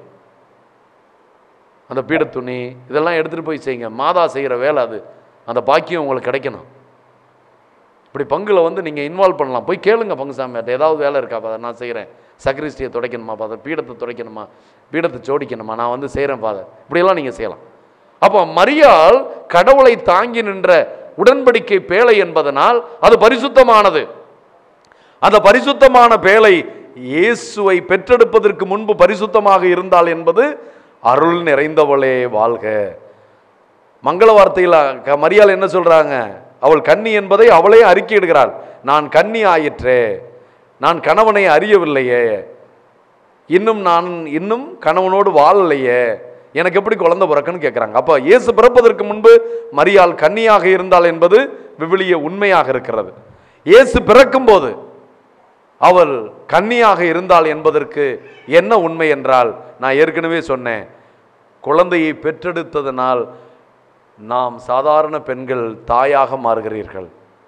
அந்த பீடத் துணி இதெல்லாம் எடுத்துகிட்டு போய் செய்யுங்க மாதா செய்கிற வேலை அது அந்த பாக்கியம் உங்களுக்கு கிடைக்கணும் இப்படி பங்குல வந்து நீங்கள் இன்வால்வ் பண்ணலாம் போய் கேளுங்க பங்கு சாமியார்ட்ட ஏதாவது வேலை இருக்கா ஃபாதர் நான் செய்கிறேன் சக்ரிஸ்டியை துடைக்கணுமா ஃபாதர் பீடத்தை துடைக்கணுமா பீடத்தை ஜோடிக்கணுமா நான் வந்து செய்கிறேன் ஃபாதர் இப்படியெல்லாம் நீங்கள் செய்யலாம் அப்போ மரியாள் கடவுளை தாங்கி நின்ற உடன்படிக்கை பேழை என்பதனால் அது பரிசுத்தமானது அந்த பரிசுத்தமான பேழை இயேசுவை பெற்றெடுப்பதற்கு முன்பு பரிசுத்தமாக இருந்தால் என்பது அருள் நிறைந்தவளே வாழ்க மங்கள வார்த்தையில் க- மரியாள் என்ன சொல்றாங்க அவள் கன்னி என்பதை அவளே அறிக்கையிடுகிறாள் நான் கன்னி ஆயிற்றே நான் கணவனை அறியவில்லையே இன்னும் நான் இன்னும் கணவனோடு வாழலையே எனக்கு எப்படி குழந்தை பிறக்குன்னு கேட்குறாங்க அப்போ இயேசு பிறப்பதற்கு முன்பு மரியாள் கன்னியாக இருந்தாள் என்பது விவிலிய உண்மையாக இருக்கிறது இயேசு பிறக்கும்போது அவள் கன்னியாக இருந்தாள் என்பதற்கு என்ன உண்மை என்றால் நான் ஏற்கனவே சொன்னேன் குழந்தையை பெற்றெடுத்ததனால் நாம் சாதாரண பெண்கள் தாயாக மாறுகிறீர்கள்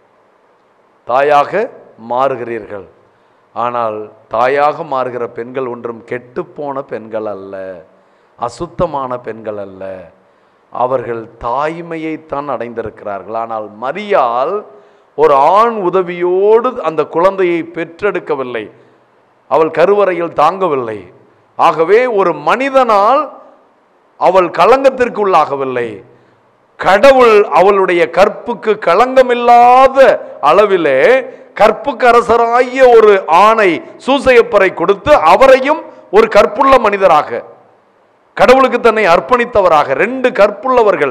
தாயாக மாறுகிறீர்கள் ஆனால் தாயாக மாறுகிற பெண்கள் ஒன்றும் கெட்டுப்போன பெண்கள் அல்ல அசுத்தமான பெண்கள் அல்ல அவர்கள் தாய்மையைத்தான் அடைந்திருக்கிறார்கள் ஆனால் மரியாள் ஒரு ஆண் உதவியோடு அந்த குழந்தையை பெற்றெடுக்கவில்லை அவள் கருவறையில் தாங்கவில்லை ஆகவே ஒரு மனிதனால் அவள் களங்கத்திற்கு உள்ளாகவில்லை கடவுள் அவளுடைய கற்புக்கு களங்கமில்லாத அளவிலே கற்புக்கு அரசராகிய ஒரு ஆணை சூசையப்பரை கொடுத்து அவரையும் ஒரு கற்புள்ள மனிதராக கடவுளுக்கு தன்னை அர்ப்பணித்தவராக ரெண்டு கற்புள்ளவர்கள்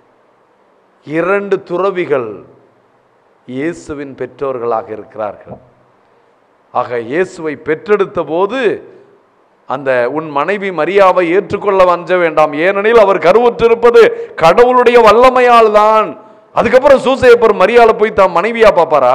இரண்டு துறவிகள் இயேசுவின் பெற்றோர்களாக இருக்கிறார்கள் ஆக இயேசுவை பெற்றெடுத்த போது அந்த உன் மனைவி மரியாவை ஏற்றுக்கொள்ள வஞ்ச வேண்டாம் ஏனெனில் அவர் கருவுற்றிருப்பது கடவுளுடைய வல்லமையால் தான் அதுக்கப்புறம் சூசையப்பர் மரியாதை போய் தான் மனைவியா பார்ப்பாரா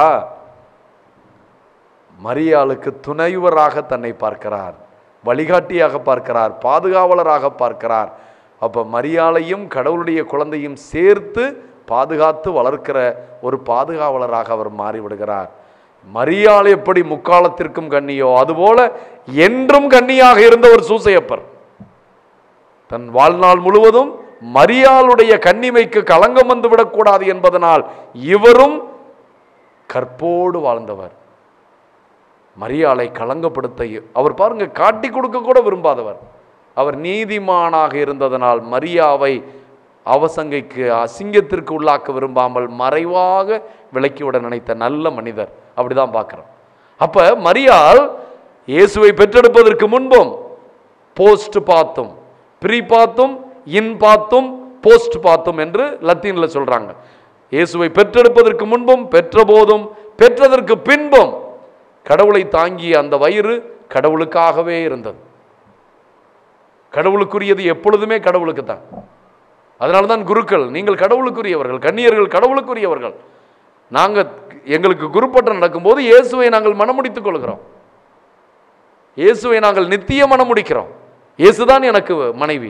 மரியாளுக்கு துணைவராக தன்னை பார்க்கிறார் வழிகாட்டியாக பார்க்கிறார் பாதுகாவலராக பார்க்கிறார் அப்ப மரியாளையும் கடவுளுடைய குழந்தையும் சேர்த்து பாதுகாத்து வளர்க்கிற ஒரு பாதுகாவலராக அவர் மாறிவிடுகிறார் மரியாள் எப்படி முக்காலத்திற்கும் கண்ணியோ அதுபோல என்றும் கண்ணியாக இருந்த ஒரு சூசையப்பர் தன் வாழ்நாள் முழுவதும் மரியாளுடைய கன்னிமைக்கு களங்கம் வந்து விடக்கூடாது என்பதனால் இவரும் கற்போடு வாழ்ந்தவர் மரியாளை களங்கப்படுத்த அவர் பாருங்க காட்டி கொடுக்க கூட விரும்பாதவர் அவர் நீதிமானாக இருந்ததனால் மரியாவை அவசங்கைக்கு அசிங்கத்திற்கு உள்ளாக்க விரும்பாமல் மறைவாக விலக்கிவிட நினைத்த நல்ல மனிதர் அப்படிதான் பார்க்கிறோம் அப்ப மரியாள் இயேசுவை பெற்றெடுப்பதற்கு முன்பும் போஸ்ட் பார்த்தும் ப்ரீ பார்த்தும் இன் பார்த்தும் போஸ்ட் பார்த்தும் என்று லத்தீன்ல சொல்றாங்க இயேசுவை பெற்றெடுப்பதற்கு முன்பும் பெற்றபோதும் பெற்றதற்கு பின்பும் கடவுளை தாங்கிய அந்த வயிறு கடவுளுக்காகவே இருந்தது கடவுளுக்குரியது எப்பொழுதுமே கடவுளுக்கு தான் அதனால தான் குருக்கள் நீங்கள் கடவுளுக்குரியவர்கள் கன்னியர்கள் கடவுளுக்குரியவர்கள் நாங்கள் எங்களுக்கு குருப்பட்டம் நடக்கும்போது இயேசுவை நாங்கள் மனமுடித்துக் கொள்கிறோம் இயேசுவை நாங்கள் நித்திய மனமுடிக்கிறோம் இயேசுதான் எனக்கு மனைவி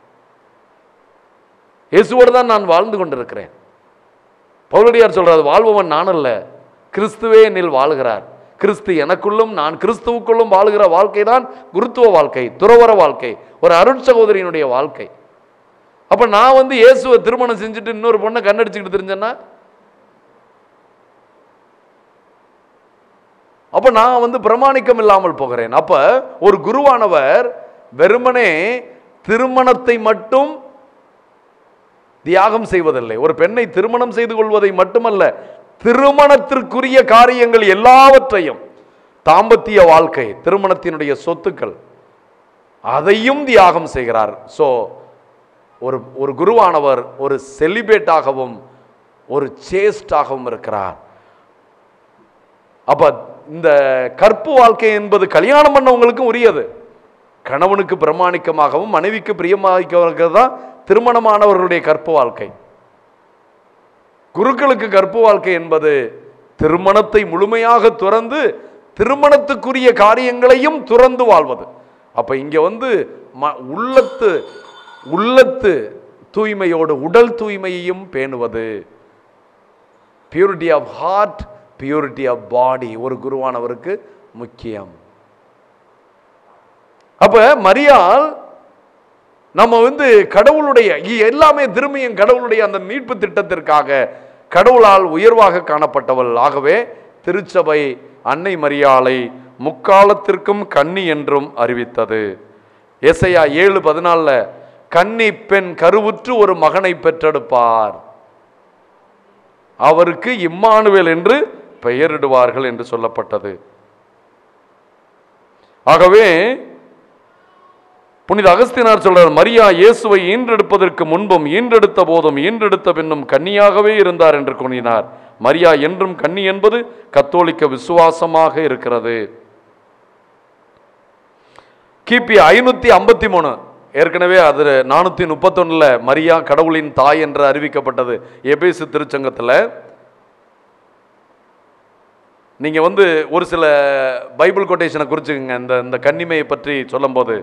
இயேசுவோடு தான் நான் வாழ்ந்து கொண்டிருக்கிறேன் பவுலடியார் சொல்றாரு வாழ்பவன் நான் அல்ல கிறிஸ்துவே என்னில் வாழுகிறார் கிறிஸ்து எனக்குள்ளும் நான் கிறிஸ்துவுக்குள்ளும் வாழுகிற வாழ்க்கை தான் குருத்துவ வாழ்க்கை துறவர வாழ்க்கை ஒரு அருட்சகோதரியினுடைய வாழ்க்கை அப்ப நான் வந்து இயேசுவை திருமணம் செஞ்சுட்டு இன்னொரு பொண்ணை கண்ணடிச்சுக்கிட்டு தெரிஞ்சேன்னா அப்ப நான் வந்து பிரமாணிக்கம் இல்லாமல் போகிறேன் அப்ப ஒரு குருவானவர் வெறுமனே திருமணத்தை மட்டும் தியாகம் செய்வதில்லை ஒரு பெண்ணை திருமணம் செய்து கொள்வதை மட்டுமல்ல திருமணத்திற்குரிய காரியங்கள் எல்லாவற்றையும் தாம்பத்திய வாழ்க்கை திருமணத்தினுடைய சொத்துக்கள் அதையும் தியாகம் செய்கிறார் சோ ஒரு ஒரு குருவானவர் ஒரு செலிபேட்டாகவும் ஒரு சேஸ்டாகவும் இருக்கிறார் அப்ப இந்த கற்பு வாழ்க்கை என்பது கல்யாணம் பண்ணவங்களுக்கும் உரியது கணவனுக்கு பிரமாணிக்கமாகவும் மனைவிக்கு பிரியமாகவும் தான் திருமணமானவர்களுடைய கற்பு வாழ்க்கை குருக்களுக்கு கற்பு வாழ்க்கை என்பது திருமணத்தை முழுமையாக துறந்து திருமணத்துக்குரிய காரியங்களையும் துறந்து வாழ்வது அப்ப இங்க வந்து ம- உள்ளத்து உள்ளத்து தூய்மையோடு உடல் தூய்மையையும் பேணுவது purity of heart purity of body ஒரு குருவானவருக்கு முக்கியம் அப்ப மரியாள் நம்ம வந்து கடவுளுடைய இ- எல்லாமே திரும்பியும் கடவுளுடைய அந்த மீட்பு திட்டத்திற்காக கடவுளால் உயர்வாக காணப்பட்டவள் ஆகவே திருச்சபை அன்னை மரியாளை முக்காலத்திற்கும் கன்னி என்றும் அறிவித்தது எசையா ஏழு பதினாலில் கன்னி பெண் கருவுற்று ஒரு மகனை பெற்றெடுப்பார் அவருக்கு இம்மானுவேல் என்று பெயரிடுவார்கள் என்று சொல்லப்பட்டது ஆகவே புனித அகஸ்தினார் சொல்றார் மரியா இயேசுவை ஈன்றெடுப்பதற்கு முன்பும் ஈன்றெடுத்த போதும் ஈன்றெடுத்த பின்னும் கன்னியாகவே இருந்தார் என்று கூறினார் மரியா என்றும் கன்னி என்பது கத்தோலிக்க விசுவாசமாக இருக்கிறது கிபி ஐநூத்தி ஐம்பத்தி மூணு ஏற்கனவே அது நானூத்தி முப்பத்தொன்னுல மரியா கடவுளின் தாய் என்று அறிவிக்கப்பட்டது எபேசு திருச்சங்கத்துல நீங்க வந்து ஒரு சில பைபிள் கொட்டேஷனை குறிச்சுக்கங்க இந்த இந்த கன்னிமையை பற்றி சொல்லும்போது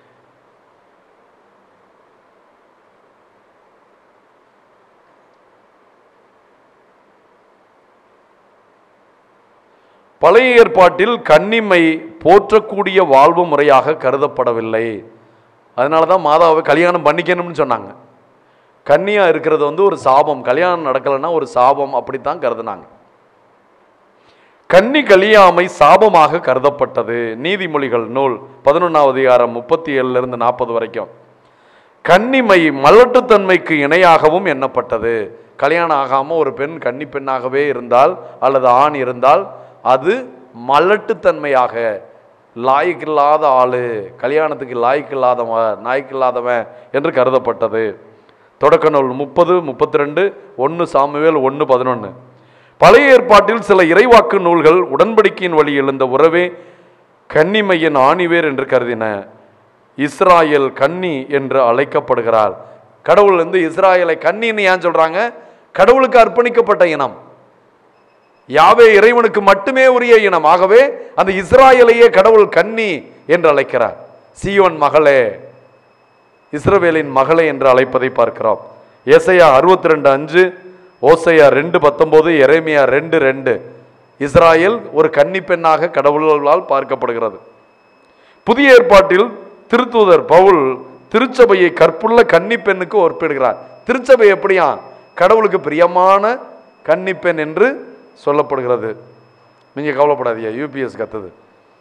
பழைய ஏற்பாட்டில் கன்னிமை போற்றக்கூடிய வாழ்வு முறையாக கருதப்படவில்லை அதனால தான் மாதாவை கல்யாணம் பண்ணிக்கணும்னு சொன்னாங்க கன்னியா இருக்கிறது வந்து ஒரு சாபம் கல்யாணம் நடக்கலைன்னா ஒரு சாபம் அப்படித்தான் கருதுனாங்க கன்னி கலியாமை சாபமாக கருதப்பட்டது நீதிமொழிகள் நூல் பதினொன்றாவது அதிகாரம் முப்பத்தி ஏழுல இருந்து நாற்பது வரைக்கும் கன்னிமை மலட்டுத்தன்மைக்கு இணையாகவும் எண்ணப்பட்டது கல்யாணம் ஆகாம ஒரு பெண் கன்னி பெண்ணாகவே இருந்தால் அல்லது ஆண் இருந்தால் அது மலட்டுத்தன்மையாக லாய்க்கில்லாத ஆளு கல்யாணத்துக்கு லாய்க்கில்லாதவன் நாய்க்கில்லாதவன் என்று கருதப்பட்டது தொடக்க நூல் முப்பது முப்பத்தி ரெண்டு ஒன்று சாமுவேல் ஒன்று பதினொன்று பழைய ஏற்பாட்டில் சில இறைவாக்கு நூல்கள் உடன்படிக்கையின் வழி எழுந்த உறவே கன்னிமையின் ஆணிவேர் என்று கருதின இஸ்ராயேல் கன்னி என்று அழைக்கப்படுகிறார் கடவுள் வந்து இஸ்ராயலை கன்னின்னு ஏன் சொல்றாங்க கடவுளுக்கு அர்ப்பணிக்கப்பட்ட இனம் யாவே இறைவனுக்கு மட்டுமே உரிய இனம் ஆகவே அந்த இஸ்ராயலையே கடவுள் கன்னி என்று அழைக்கிறார் சீயோன் மகளே இஸ்ரவேலின் மகளே என்று அழைப்பதை பார்க்கிறோம் ஏசையா அறுபத்தி ரெண்டு அஞ்சு ஓசையா ரெண்டு பத்தொன்பது எரேமியா ரெண்டு ரெண்டு இஸ்ராயேல் ஒரு கன்னி பெண்ணாக கடவுளால் பார்க்கப்படுகிறது புதிய ஏற்பாட்டில் திருத்தூதர் பவுல் திருச்சபையை கற்புள்ள கன்னி பெண்ணுக்கு ஒப்பிடுகிறார் திருச்சபை எப்படியா கடவுளுக்கு பிரியமான கன்னி பெண் என்று சொல்லப்படுகிறது நீங்க கவலைப்படாதீங்க யூபிஎஸ் கத்துது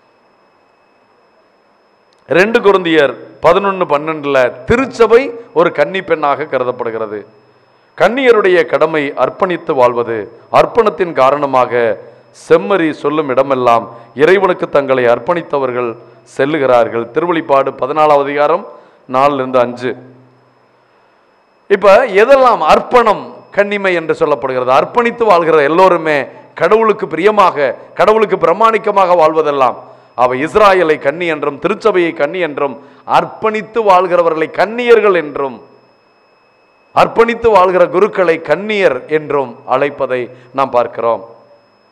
ரெண்டு குருந்தியர் பதினொன்று பன்னெண்டுல திருச்சபை ஒரு கன்னி பெண்ணாக கருதப்படுகிறது கன்னியருடைய கடமை அர்ப்பணித்து வாழ்வது அர்ப்பணத்தின் காரணமாக செம்மறி சொல்லும் இடமெல்லாம் இறைவனுக்கு தங்களை அர்ப்பணித்தவர்கள் செல்லுகிறார்கள் திருவழிப்பாடு பதினாலாவது அதிகாரம் நாலுல இருந்து அஞ்சு இப்ப எதெல்லாம் அர்ப்பணம் கன்னிமை என்று சொல்லப்படுகிறது அர்ப்பணித்து வாழ்கிற எல்லோருமே கடவுளுக்கு பிரியமாக கடவுளுக்கு பிரமாணிக்கமாக வாழ்வதெல்லாம் அவை இஸ்ராயலை கன்னி என்றும் திருச்சபையை கன்னி என்றும் அர்ப்பணித்து வாழ்கிறவர்களை கன்னியர்கள் என்றும் அர்ப்பணித்து வாழ்கிற குருக்களை கன்னியர் என்றும் அழைப்பதை நாம் பார்க்கிறோம்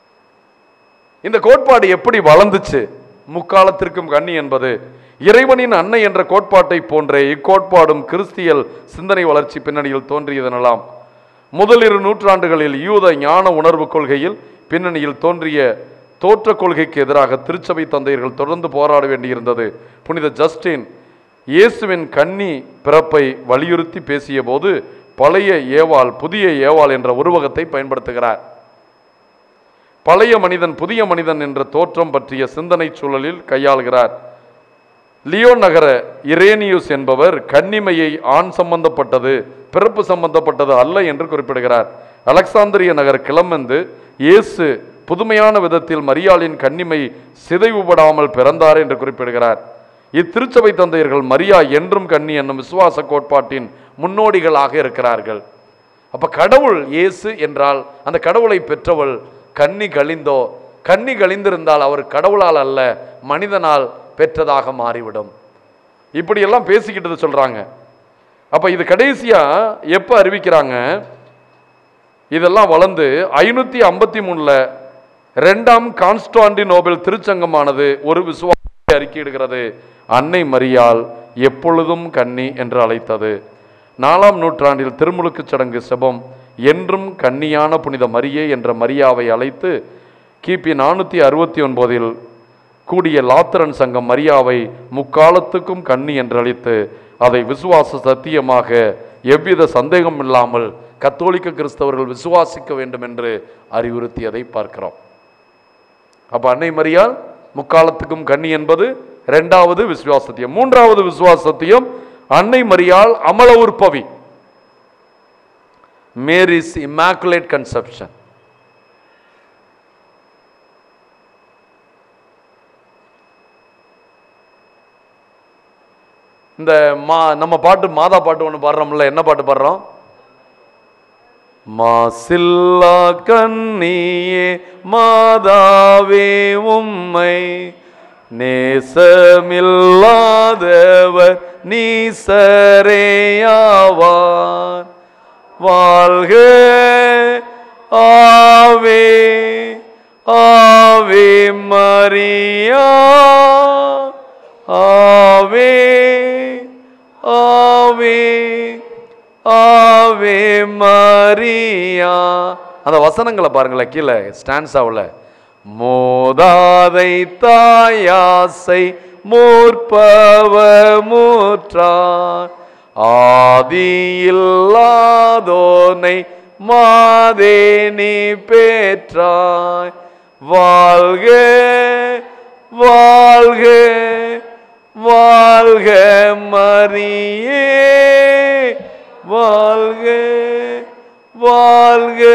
இந்த கோட்பாடு எப்படி வளர்ந்துச்சு முக்காலத்திற்கும் கன்னி என்பது இறைவனின் அன்னை என்ற கோட்பாட்டை போன்றே இக்கோட்பாடும் கிறிஸ்தியல் சிந்தனை வளர்ச்சி பின்னணியில் தோன்றியதெனலாம் முதல் இரு நூற்றாண்டுகளில் யூத ஞான உணர்வு கொள்கையில் பின்னணியில் தோன்றிய தோற்ற கொள்கைக்கு எதிராக திருச்சபை தந்தையர்கள் தொடர்ந்து போராட வேண்டியிருந்தது புனித ஜஸ்டின் இயேசுவின் கன்னி பிறப்பை வலியுறுத்தி பேசிய போது பழைய ஏவாள் புதிய ஏவாள் என்ற உருவகத்தை பயன்படுத்துகிறார் பழைய மனிதன் புதிய மனிதன் என்ற தோற்றம் பற்றிய சிந்தனை சூழலில் கையாளுகிறார் லியோ நகர இரேனியூஸ் என்பவர் கன்னிமையை ஆண் சம்பந்தப்பட்டது பிறப்பு சம்பந்தப்பட்டது அல்ல என்று குறிப்பிடுகிறார் அலெக்சாந்திரிய நகர் கிளம்பந்து இயேசு புதுமையான விதத்தில் மரியாளின் கன்னிமை சிதைவுபடாமல் பிறந்தார் என்று குறிப்பிடுகிறார் இத்திருச்சபை தந்தையர்கள் மரியா என்றும் கன்னி என்னும் விசுவாச கோட்பாட்டின் முன்னோடிகளாக இருக்கிறார்கள் அப்ப கடவுள் இயேசு என்றால் அந்த கடவுளை பெற்றவள் கன்னி கழிந்தோ கன்னி கழிந்திருந்தால் அவர் கடவுளால் அல்ல மனிதனால் பெற்றதாக மாறிவிடும் இப்படியெல்லாம் பேசிக்கிட்டது சொல்றாங்க அப்ப இது கடைசியா எப்ப அறிவிக்கிறாங்க இதெல்லாம் வளர்ந்து ஐநூத்தி ஐம்பத்தி மூணுல ரெண்டாம் கான்ஸ்டாண்டினோபிள் திருச்சங்கமானது ஒரு விசுவாசத்தை அறிக்கையிடுகிறது அன்னை மரியாள் எப்பொழுதும் கன்னி என்று அழைத்தது நாலாம் நூற்றாண்டில் திருமுழுக்கு சடங்கு செபம் என்றும் கன்னியான புனித மரியே என்ற மரியாவை அழைத்து கிபி நானூற்றி அறுபத்தி ஒன்பதில் கூடிய லாத்திரன் சங்கம் மரியாவை முக்காலத்துக்கும் கன்னி என்று அழைத்து அதை விசுவாச சத்தியமாக எவ்வித சந்தேகம் இல்லாமல் கத்தோலிக்க கிறிஸ்தவர்கள் விசுவாசிக்க வேண்டும் என்று அறிவுறுத்தியதை பார்க்கிறோம் அப்ப அன்னை மரியாள் முக்காலத்துக்கும் கன்னி என்பது இரண்டாவது விசுவாசத்தியம் மூன்றாவது விசுவாசத்தியம் அன்னை மரியாள் அமல உற்பவி மேரிஸ் இமாக்குலேட் கன்செப்ஷன் இந்த மா நம்ம பாட்டு மாதா பாட்டு ஒன்று பாடுறோம்ல என்ன பாட்டு பாடுறோம் மாசில்லா கண்ணியே மாதாவே உம்மை நேசமில்லாதவர் நீசரேயாவார் வாழ்க ஆவே ஆவே மரியா ஆவே ஆவே ஆவே மரியா அந்த வசனங்களை பாருங்களேன் கீழே ஸ்டான்ஸாவில் மோதாதை தாயாசை மூர்ப்பவ மூற்றார் ஆதியில்லாதோனை மாதே நீ பெற்றாய் வாழ்க வாழ்க வாழ்க மரியே வாழ்க வாழ்க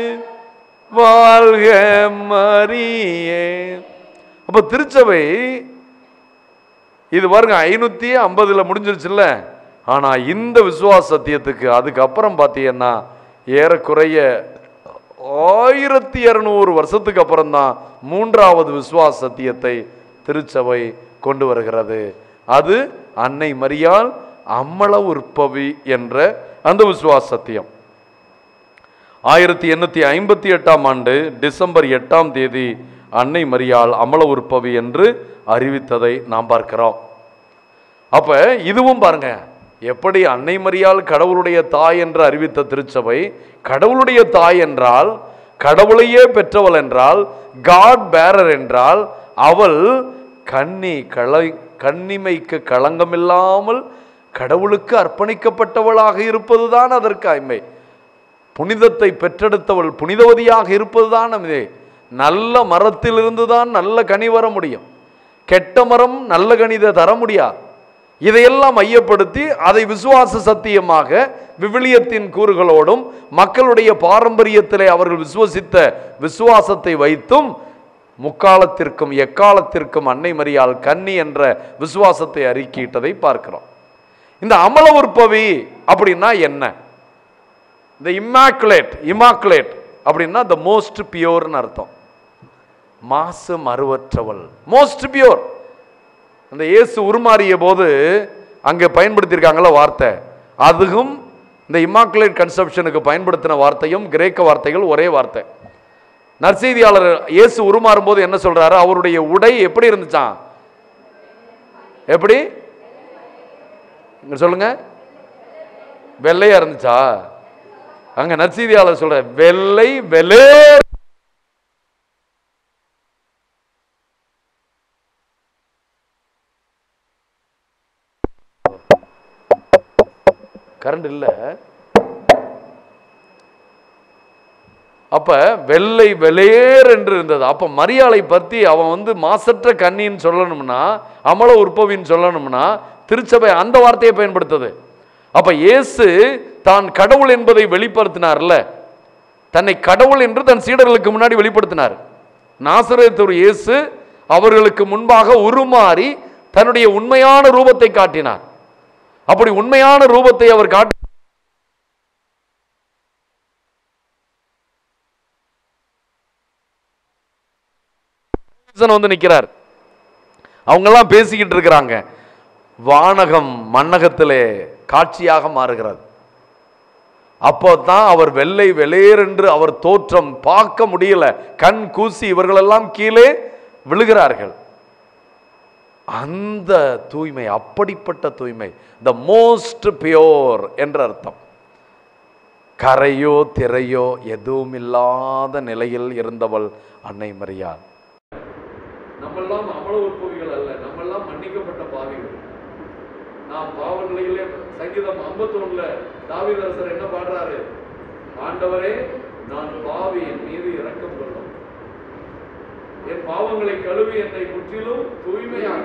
வாழ்க மரியே அப்ப திருச்சபை இது பாருங்க ஐநூத்தி ஐம்பதுல முடிஞ்சிருச்சுல்ல ஆனா இந்த விசுவாச சத்தியத்துக்கு அதுக்கப்புறம் பார்த்தீங்கன்னா ஏறக்குறைய ஆயிரத்தி இரநூறு வருஷத்துக்கு அப்புறம் தான் மூன்றாவது விசுவாச சத்தியத்தை திருச்சபை கொண்டு வருகிறது அது அன்னை மரியாள் அம்மள உற்பவி என்ற அந்த விசுவாச சத்தியம் ஆயிரத்தி எண்ணூற்றி ஐம்பத்தி எட்டாம் ஆண்டு டிசம்பர் எட்டாம் தேதி அன்னை மரியாள் அமல உற்பவி என்று அறிவித்ததை நாம் பார்க்கிறோம் அப்ப இதுவும் பாருங்க எப்படி அன்னை மரியாள் கடவுளுடைய தாய் என்று அறிவித்த திருச்சபை கடவுளுடைய தாய் என்றால் கடவுளையே பெற்றவள் என்றால் காட் பேரர் என்றால் அவள் கன்னி களை கன்னிமைக்கு களங்கமில்லாமல் கடவுளுக்கு அர்ப்பணிக்கப்பட்டவளாக இருப்பதுதான் அதற்கு அய்மை புனிதத்தை பெற்றெடுத்தவள் புனிதவதியாக இருப்பதுதான் இது நல்ல மரத்திலிருந்து தான் நல்ல கனி வர முடியும் கெட்ட மரம் நல்ல கனிதை தர முடியாது இதையெல்லாம் மையப்படுத்தி அதை விசுவாச சத்தியமாக விவிலியத்தின் கூறுகளோடும் மக்களுடைய பாரம்பரியத்திலே அவர்கள் விசுவசித்த விசுவாசத்தை வைத்தும் முக்காலத்திற்கும் எக்காலத்திற்கும் அன்னை மரியாள் கன்னி என்ற விசுவாசத்தை அறிக்கையிட்டதை பார்க்கிறோம் இந்த அமல உற்பவி அப்படின்னா என்ன இந்த இம்மாக்குலேட் இமாக்குலேட் அப்படின்னா த மோஸ்ட் பியோர்னு அர்த்தம் மாசு மறுவற்றவள் மோஸ்ட் பியோர் அந்த இயேசு உருமாறிய போது அங்கே பயன்படுத்தியிருக்காங்கள வார்த்தை அதுவும் இந்த இமாக்குலேட் கன்செப்ஷனுக்கு பயன்படுத்தின வார்த்தையும் கிரேக்க வார்த்தைகள் ஒரே வார்த்தை நற்செய்தியாளர் இயேசு உருமாறும் போது என்ன சொல்றாரு அவருடைய உடை எப்படி இருந்துச்சாம் எப்படி இங்க சொல்லுங்க வெள்ளையா இருந்துச்சா அங்க நற்செய்தியாளர் சொல்ற வெள்ளை வெளே கரண்ட் இல்ல அப்ப வெள்ளை வெளேர் என்று இருந்தது அப்ப மரியாளை பத்தி அவன் வந்து மாசற்ற கண்ணின்னு சொல்லணும்னா அமல உற்பவின்னு சொல்லணும்னா திருச்சபை அந்த வார்த்தையை பயன்படுத்துது அப்ப இயேசு தான் கடவுள் என்பதை வெளிப்படுத்தினார்ல தன்னை கடவுள் என்று தன் சீடர்களுக்கு முன்னாடி வெளிப்படுத்தினார் நாசரேத்தூர் இயேசு அவர்களுக்கு முன்பாக உருமாறி தன்னுடைய உண்மையான ரூபத்தை காட்டினார் அப்படி உண்மையான ரூபத்தை அவர் காட்டி வந்து நிக்கிறார் அவங்கெல்லாம் பேசிக்கிட்டு இருக்கிறாங்க வானகம் மன்னகத்திலே காட்சியாக மாறுகிறது அப்போ தான் அவர் வெள்ளை வெளேரென்று அவர் தோற்றம் பார்க்க முடியல கண் கூசி இவர்களெல்லாம் கீழே விழுகிறார்கள் அந்த தூய்மை அப்படிப்பட்ட தூய்மை த மோஸ்ட் பியோர் என்ற அர்த்தம் கரையோ திரையோ எதுவும் இல்லாத நிலையில் இருந்தவள் அன்னை மரியாள் நம்மெல்லாம் அமல உற்பவிகள் அல்ல நம்மெல்லாம் மன்னிக்கப்பட்ட பாவிகள் நாம் பாவ நிலையிலே சங்கீதம் 51 தாவீதரசர் என்ன பாடுறாரு ஆண்டவரே நான் பாவி என் மீது இரக்கம் கொள்ளும் என் பாவங்களை கழுவி என்னை முற்றிலும் தூய்மையாக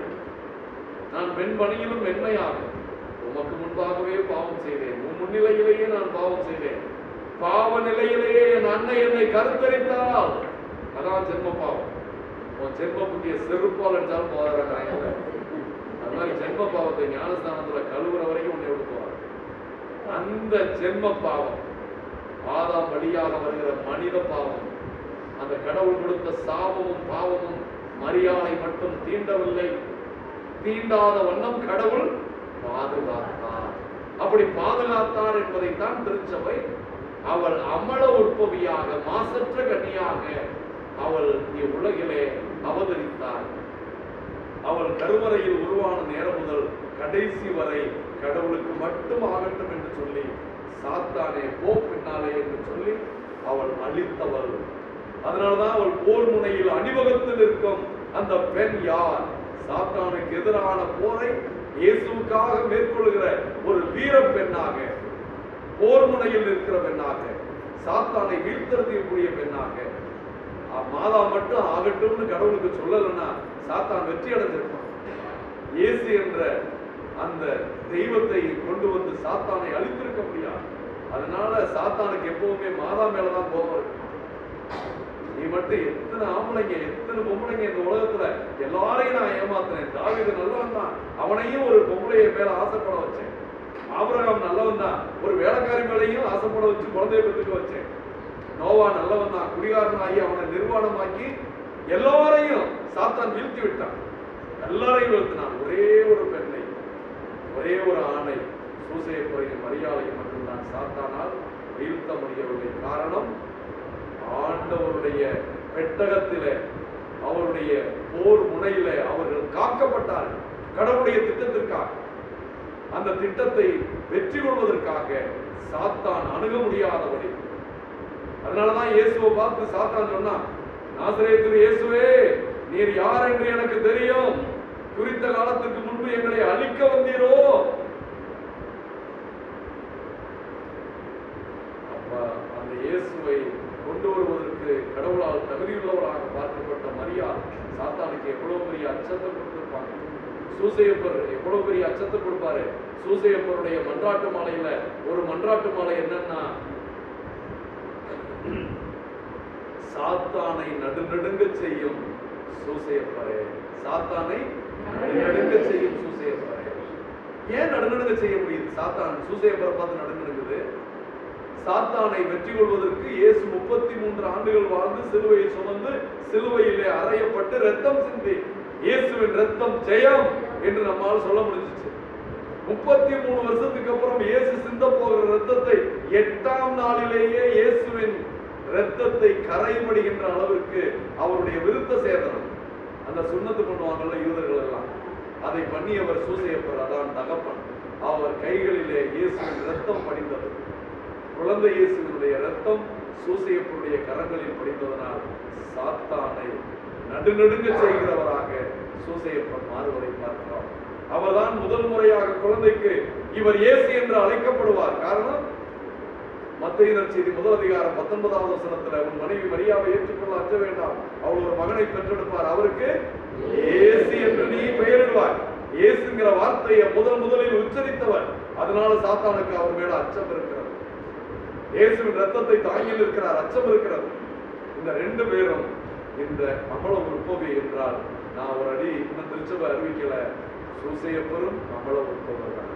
நான் பெண் பணியிலும் மென்மையாக உமக்கு முன்பாகவே பாவம் செய்தேன் உன் முன்னிலையிலேயே நான் பாவம் செய்தேன் பாவ நிலையிலேயே என் அன்னை என்னை கருத்தரித்தால் அதான் ஜென்ம பாவம் உன் ஜென்ம புத்திய செருப்பால் அடிச்சாலும் போதாடுறாங்க அது மாதிரி ஜென்ம பாவத்தை ஞானஸ்தானத்துல கழுவுற வரைக்கும் உன்னை விட்டு போறாங்க அந்த ஜென்ம பாவம் ஆதாம் வழியாக வருகிற மனித பாவம் அந்த கடவுள் கொடுத்த சாபமும் பாவமும் மரியாதை மட்டும் தீண்டவில்லை தீண்டாத வண்ணம் கடவுள் பாதுகாத்தார் அப்படி பாதுகாத்தார் என்பதைத்தான் திருச்சபை அவள் அமல உற்பவியாக மாசற்ற கன்னியாக அவள் இவ்வுலகிலே அவதரித்தார் அவள் கருவறையில் உருவான நேரம் முதல் கடைசி வரை கடவுளுக்கு மட்டும் ஆகட்டும் என்று சொல்லி சாத்தானே போ பின்னாலே என்று சொல்லி அவள் அழித்தவள் அதனால்தான் அவள் போர் முனையில் அணிவகுத்து நிற்கும் அந்த பெண் யார் சாத்தானுக்கு எதிரான போரை இயேசுவுக்காக மேற்கொள்கிற ஒரு வீர பெண்ணாக போர் முனையில் நிற்கிற பெண்ணாக சாத்தானை வீழ்த்தெறியக்கூடிய பெண்ணாக அஹ் மாதா மட்டும் ஆகட்டும்னு கடவுளுக்கு சொல்லலைன்னா சாத்தான் வெற்றி அடைஞ்சிருப்பான் இயேசு என்ற அந்த தெய்வத்தை கொண்டு வந்து சாத்தானை அழித்திருக்க முடியாது அதனால சாத்தானுக்கு எப்பவுமே மாதா மேலதான் கோபம் இருக்கு நீ மட்டும் எத்தனை ஆம்பளைங்க எத்தனை பொம்பளைங்க இந்த உலகத்துல எல்லாரையும் நான் ஏமாத்தினேன் தாவீது நல்லவன் தான் அவனையும் ஒரு பொம்பளைய மேல ஆசைப்பட வச்சேன் ஆபிரகாம் நல்லவன் தான் ஒரு வேலைக்காரி மேலையும் ஆசைப்பட வச்சு குழந்தைய பெற்றுக்க வச்சேன் நோவா நல்லவன் தான் குடிகாரனாகி அவனை நிர்வாணமாக்கி எல்லாரையும் சாத்தான் வீழ்த்தி விட்டான் எல்லாரையும் வீழ்த்தினான் ஒரே ஒரு பெண்ணை ஒரே ஒரு ஆணை சூசையப்புறையின் மரியாதையை மட்டும்தான் சாத்தானால் வீழ்த்த முடியவில்லை காரணம் ஆண்டவருடைய பெட்டகத்திலே அவருடைய போர் முனையிலே அவர்கள் காக்கப்பட்டார்கள் கடவுளுடைய திட்டத்திற்காக அந்த திட்டத்தை வெற்றி கொள்வதற்காக சாத்தான் அணுக முடியாதபடி அதனாலதான் இயேசுவை பார்த்து சாத்தான் சொன்னான் நாசரேத்து இயேசுவே நீர் யார் என்று எனக்கு தெரியும் குறித்த காலத்துக்கு முன்பு எங்களை அழிக்க வந்தீரோ அப்ப அந்த இயேசுவை கொண்டு வருவதற்கு கடவுளால் தகுதியுள்ளவராக பார்க்கப்பட்ட மரியா சாத்தானுக்கு எவ்வளவு பெரிய அச்சத்தை கொடுத்திருப்பாங்க சூசையப்பர் எவ்வளவு பெரிய அச்சத்தை கொடுப்பாரு சூசையப்பருடைய மன்றாட்டு மாலையில ஒரு மன்றாட்டு மாலை என்னன்னா சாத்தானை நடுநடுங்க செய்யும் சூசையப்பரே சாத்தானை நடுநடுங்க செய்யும் சூசையப்பரே ஏன் நடுநடுங்க செய்ய முடியுது சாத்தான் சூசையப்பரை பார்த்து நடுநடுங்குது சாத்தானை வெற்றி கொள்வதற்கு இயேசு முப்பத்தி மூன்று ஆண்டுகள் வாழ்ந்து சிலுவையை சுமந்து சிலுவையிலே அறையப்பட்டு ரத்தம் சிந்தி இயேசுவின் ரத்தம் ஜெயம் என்று நம்மால் சொல்ல முடிஞ்சிச்சு முப்பத்தி மூணு வருஷத்துக்கு அப்புறம் இயேசு சிந்த போகிற ரத்தத்தை எட்டாம் நாளிலேயே இயேசுவின் இரத்தத்தை கரைபடுகின்ற அளவிற்கு அவருடைய விருத்த சேதனம் அந்த சுண்ணத்து பண்ணுவாங்கல்ல யூதர்கள் எல்லாம் அதை பண்ணி அவர் சூசையப்பர் அதான் தகப்பன் அவர் கைகளிலே இயேசுவின் ரத்தம் படிந்தது குழந்தை இயேசுவினுடைய ரத்தம் சூசையப்பருடைய கரங்களில் படிந்ததனால் சாத்தானை நடுநடுங்க செய்கிறவராக சூசையப்பன் மாறுவதை பார்க்கிறோம் அவர்தான் முதல் முறையாக குழந்தைக்கு இவர் இயேசு என்று அழைக்கப்படுவார் காரணம் மத்தியினர் செய்தி முதல் அதிகாரம் பத்தொன்பதாவது வசனத்துல உன் மனைவி மரியாவை ஏற்றுக்கொள்ள அஞ்ச வேண்டாம் அவள் ஒரு மகனை பெற்றெடுப்பார் அவருக்கு இயேசு என்று நீ பெயரிடுவார் இயேசுங்கிற வார்த்தையை முதல் முதலில் உச்சரித்தவர் அதனால சாத்தானுக்கு அவர் மேல அச்சம் இருக்கிறது இயேசுவின் ரத்தத்தை தாங்கி இருக்கிறார் அச்சம் இருக்கிறது இந்த ரெண்டு பேரும் இந்த அமல உற்பவி என்றால் நான் ஒரு அடி இன்னும் திருச்சபை அறிவிக்கல சூசையப்பரும் அமல உற்பவர் தான்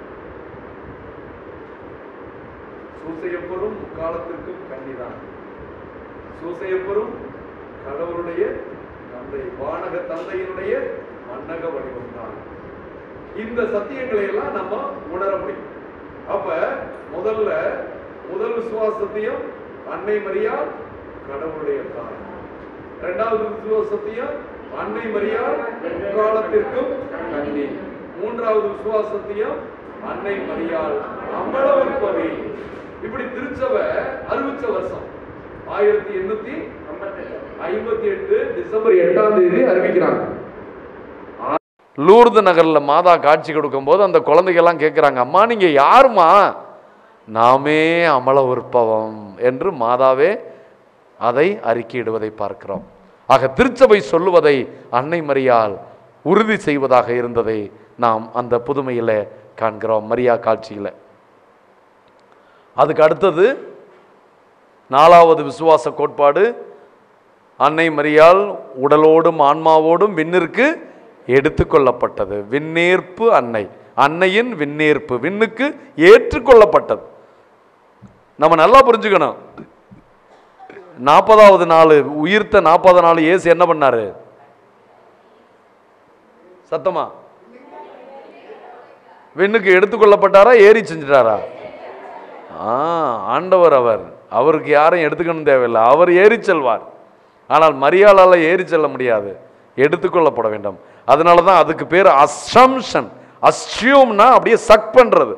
சூசையப்பரும் முக்காலத்திற்கும் கன்னிதான் சூசையப்பரும் கடவுளுடைய தந்தை வானக தந்தையினுடைய மன்னக வடிவம்தான் இந்த சத்தியங்களை எல்லாம் நம்ம உணர முடியும் அப்ப முதல்ல முதல் விசுவாசத்தையும் அன்னை மரியாள் கடவுளுடைய தாய் இரண்டாவது விசுவாசத்தையும் அன்னை மரியாள் முக்காலத்திற்கும் கன்னி மூன்றாவது விசுவாசத்தையும் அன்னை மரியாள் அமலவிற்பவை இப்படி திருச்சபை அறிவிச்ச வருஷம் ஆயிரத்தி எண்ணூத்தி ஐம்பத்தி எட்டு டிசம்பர் எட்டாம் தேதி அறிவிக்கிறாங்க லூர்து நகர்ல மாதா காட்சி கொடுக்கும்போது அந்த குழந்தைகள்லாம் கேட்குறாங்க அம்மா நீங்க யாருமா நாமே அமல உற்பவம் என்று மாதாவே அதை அறிக்கையிடுவதை பார்க்கிறோம் ஆக திருச்சபை சொல்லுவதை அன்னை மரியால் உறுதி செய்வதாக இருந்ததை நாம் அந்த புதுமையில காண்கிறோம் மரியா காட்சியில அதுக்கு அடுத்தது நாலாவது விசுவாச கோட்பாடு அன்னை மரியாள் உடலோடும் ஆன்மாவோடும் விண்ணிற்கு எடுத்துக்கொள்ளப்பட்டது விண்ணேற்பு அன்னை அன்னையின் விண்ணேற்பு விண்ணுக்கு ஏற்றுக்கொள்ளப்பட்டது நம்ம நல்லா புரிஞ்சுக்கணும் நாற்பதாவது நாள் உயிர்த்த நாற்பது நாள் இயேசு என்ன பண்ணாரு சத்தமா விண்ணுக்கு எடுத்துக்கொள்ளப்பட்டாரா ஏறி செஞ்சிட்டாரா ஆ ஆண்டவர் அவர் அவருக்கு யாரையும் எடுத்துக்கணும் தேவையில்லை அவர் ஏறி செல்வார் ஆனால் மரியாளால் ஏறி செல்ல முடியாது எடுத்துக்கொள்ளப்பட வேண்டும் அதனால தான் அதுக்கு பேர் அசம்ஷன் அஸ்யூம்னா அப்படியே சக் பண்றது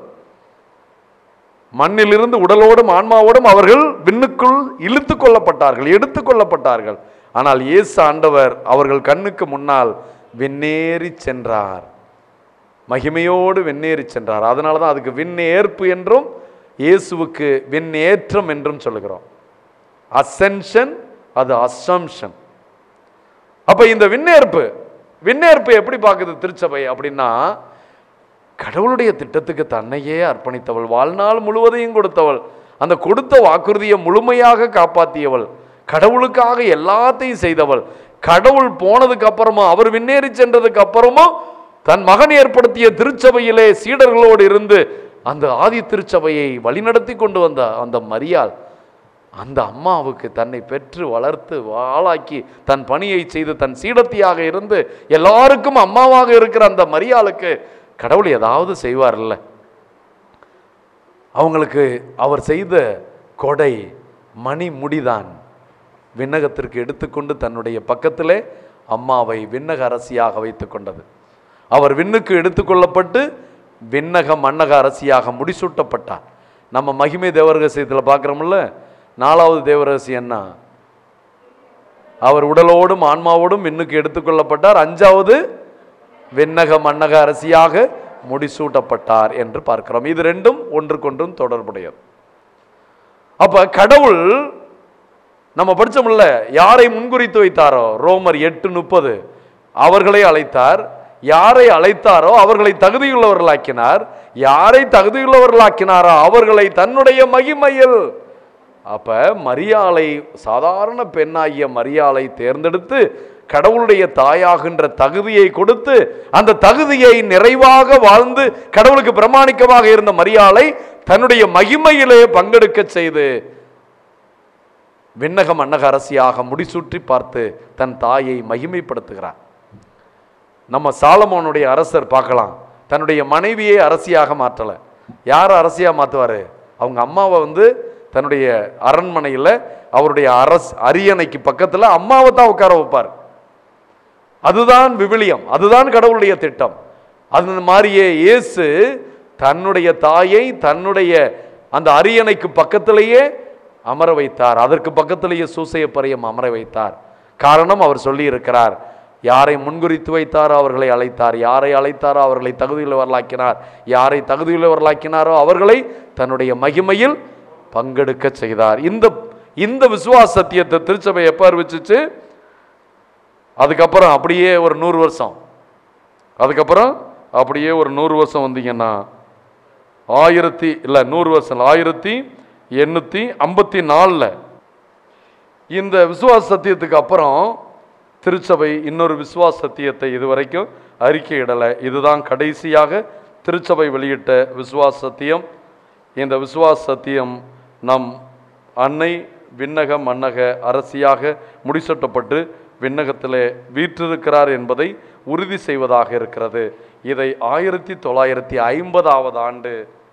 மண்ணிலிருந்து உடலோடும் ஆன்மாவோடும் அவர்கள் விண்ணுக்குள் இழுத்து கொள்ளப்பட்டார்கள் எடுத்து கொள்ளப்பட்டார்கள் ஆனால் இயேசு ஆண்டவர் அவர்கள் கண்ணுக்கு முன்னால் விண்ணேறி சென்றார் மகிமையோடு விண்ணேறி சென்றார் அதனால தான் அதுக்கு விண்ணேற்பு என்றும் இயேசுவுக்கு விண்ணேற்றம் என்றும் சொல்லுகிறோம் அசென்ஷன் அது அசம்ஷன் அப்ப இந்த விண்ணேற்பு விண்ணேற்பு எப்படி பார்க்குது திருச்சபை அப்படின்னா கடவுளுடைய திட்டத்துக்கு தன்னையே அர்ப்பணித்தவள் வாழ்நாள் முழுவதையும் கொடுத்தவள் அந்த கொடுத்த வாக்குறுதியை முழுமையாக காப்பாற்றியவள் கடவுளுக்காக எல்லாத்தையும் செய்தவள் கடவுள் போனதுக்கு அப்புறமா அவர் விண்ணேறி சென்றதுக்கு அப்புறமும் தன் மகன் ஏற்படுத்திய திருச்சபையிலே சீடர்களோடு இருந்து அந்த ஆதி திருச்சபையை வழிநடத்தி கொண்டு வந்த அந்த மரியாள் அந்த அம்மாவுக்கு தன்னை பெற்று வளர்த்து ஆளாக்கி தன் பணியை செய்து தன் சீடத்தியாக இருந்து எல்லாருக்கும் அம்மாவாக இருக்கிற அந்த மரியாளுக்கு கடவுள் ஏதாவது செய்வார்ல அவங்களுக்கு அவர் செய்த கொடை மணி முடிதான் விண்ணகத்திற்கு எடுத்துக்கொண்டு தன்னுடைய பக்கத்திலே அம்மாவை விண்ணக அரசியாக வைத்து கொண்டது அவர் விண்ணுக்கு எடுத்துக்கொள்ளப்பட்டு விண்ணக மன்னக அரசியாக முடிசூட்டப்பட்டார் நம்ம மகிமை தேவரகசியத்தில் பார்க்குறோம்ல நாலாவது தேவரகசியம் என்ன அவர் உடலோடும் ஆன்மாவோடும் விண்ணுக்கு எடுத்துக்கொள்ளப்பட்டார் அஞ்சாவது விண்ணக மன்னக அரசியாக முடிசூட்டப்பட்டார் என்று பார்க்கிறோம் இது ரெண்டும் ஒன்றுக்கொன்றும் தொடர்புடையது அப்ப கடவுள் நம்ம படிச்சோம்ல யாரை முன்குறித்து வைத்தாரோ ரோமர் எட்டு முப்பது அவர்களை அழைத்தார் யாரை அழைத்தாரோ அவர்களை தகுதியுள்ளவர்களாக்கினார் யாரை தகுதியுள்ளவர்களாக்கினாரோ அவர்களை தன்னுடைய மகிமையில் அப்ப மரியாளை சாதாரண பெண்ணாகிய மரியாளை தேர்ந்தெடுத்து கடவுளுடைய தாயாகின்ற தகுதியை கொடுத்து அந்த தகுதியை நிறைவாக வாழ்ந்து கடவுளுக்கு பிரமாணிக்கமாக இருந்த மரியாளை தன்னுடைய மகிமையிலே பங்கெடுக்க செய்து விண்ணக மன்னக அரசியாக முடிசூற்றி பார்த்து தன் தாயை மகிமைப்படுத்துகிறார் நம்ம சாலமோனுடைய அரசர் பார்க்கலாம் தன்னுடைய மனைவியை அரசியாக மாற்றலை யார் அரசியாக மாற்றுவார் அவங்க அம்மாவை வந்து தன்னுடைய அரண்மனையில் அவருடைய அரஸ் அரியணைக்கு பக்கத்தில் அம்மாவை தான் உட்கார வைப்பார் அதுதான் விவிலியம் அதுதான் கடவுளுடைய திட்டம் அது மாதிரியே இயேசு தன்னுடைய தாயை தன்னுடைய அந்த அரியணைக்கு பக்கத்திலேயே அமர வைத்தார் அதற்கு பக்கத்திலேயே சூசையப்பரையும் அமர வைத்தார் காரணம் அவர் சொல்லி இருக்கிறார் யாரை முன்குறித்து வைத்தாரோ அவர்களை அழைத்தார் யாரை அழைத்தாரோ அவர்களை தகுதியுள்ளவர்களாக்கினார் யாரை தகுதியுள்ளவர்களாக்கினாரோ அவர்களை தன்னுடைய மகிமையில் பங்கெடுக்க செய்தார் இந்த இந்த விசுவாச சத்தியத்தை திருச்சபை எப்போ அறிவிச்சிச்சு அதுக்கப்புறம் அப்படியே ஒரு நூறு வருஷம் அதுக்கப்புறம் அப்படியே ஒரு நூறு வருஷம் வந்தீங்கன்னா ஆயிரத்தி இல்லை நூறு வருஷம் இல்ல, ஆயிரத்தி எண்ணூற்றி ஐம்பத்தி நாலில் இந்த விசுவாச சத்தியத்துக்கு அப்புறம் திருச்சபை இன்னொரு விசுவாச சத்தியத்தை இதுவரைக்கும் அறிக்கையிடலை இதுதான் கடைசியாக திருச்சபை வெளியிட்ட விசுவாச சத்தியம் இந்த விசுவாச சத்தியம் நம் அன்னை விண்ணக மன்னக அரசியாக முடிசூட்டப்பட்டு விண்ணகத்திலே வீற்றிருக்கிறார் என்பதை உறுதி செய்வதாக இருக்கிறது இதை ஆயிரத்தி தொள்ளாயிரத்தி ஐம்பதாவது ஆண்டு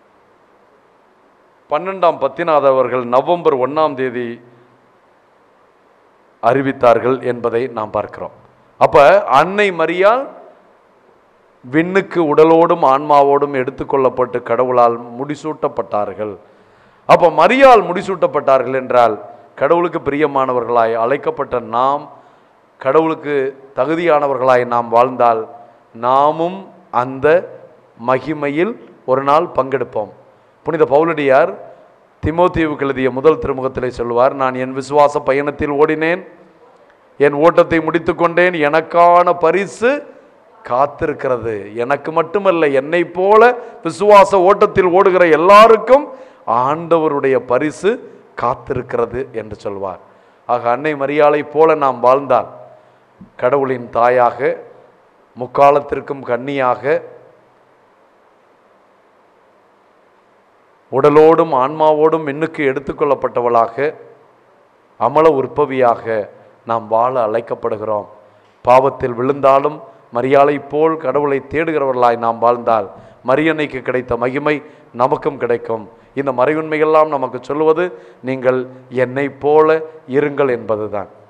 பன்னெண்டாம் பத்திநாத அவர்கள் நவம்பர் ஒன்றாம் தேதி அறிவித்தார்கள் என்பதை நாம் பார்க்கிறோம் அப்ப அன்னை மரியாள் விண்ணுக்கு உடலோடும் ஆன்மாவோடும் எடுத்துக்கொள்ளப்பட்டு கடவுளால் முடிசூட்டப்பட்டார்கள் அப்ப மரியாள் முடிசூட்டப்பட்டார்கள் என்றால் கடவுளுக்கு பிரியமானவர்களாய் அழைக்கப்பட்ட நாம் கடவுளுக்கு தகுதியானவர்களாய் நாம் வாழ்ந்தால் நாமும் அந்த மகிமையில் ஒரு நாள் பங்கெடுப்போம் புனித பவுலடியார் திமோத்தேவுக்கு எழுதிய முதல் திருமுகத்திலே சொல்லுவார் நான் என் விசுவாச பயணத்தில் ஓடினேன் என் ஓட்டத்தை முடித்துக்கொண்டேன் எனக்கான பரிசு காத்திருக்கிறது எனக்கு மட்டுமல்ல என்னை போல விசுவாச ஓட்டத்தில் ஓடுகிற எல்லாருக்கும் ஆண்டவருடைய பரிசு காத்திருக்கிறது என்று சொல்வார் ஆக அன்னை மரியாளை போல நாம் வாழ்ந்தால் கடவுளின் தாயாக முக்காலத்திற்கும் கன்னியாக உடலோடும் ஆன்மாவோடும் மின்னுக்கு எடுத்துக்கொள்ளப்பட்டவளாக அமல உற்பவியாக நாம் வாழ அழைக்கப்படுகிறோம் பாவத்தில் விழுந்தாலும் மரியாளை போல் கடவுளை தேடுகிறவர்களாய் நாம் வாழ்ந்தால் மரியன்னைக்கு கிடைத்த மகிமை நமக்கும் கிடைக்கும் இந்த மறையுண்மையெல்லாம் நமக்கு சொல்லுவது நீங்கள் என்னை போல இருங்கள் என்பதுதான்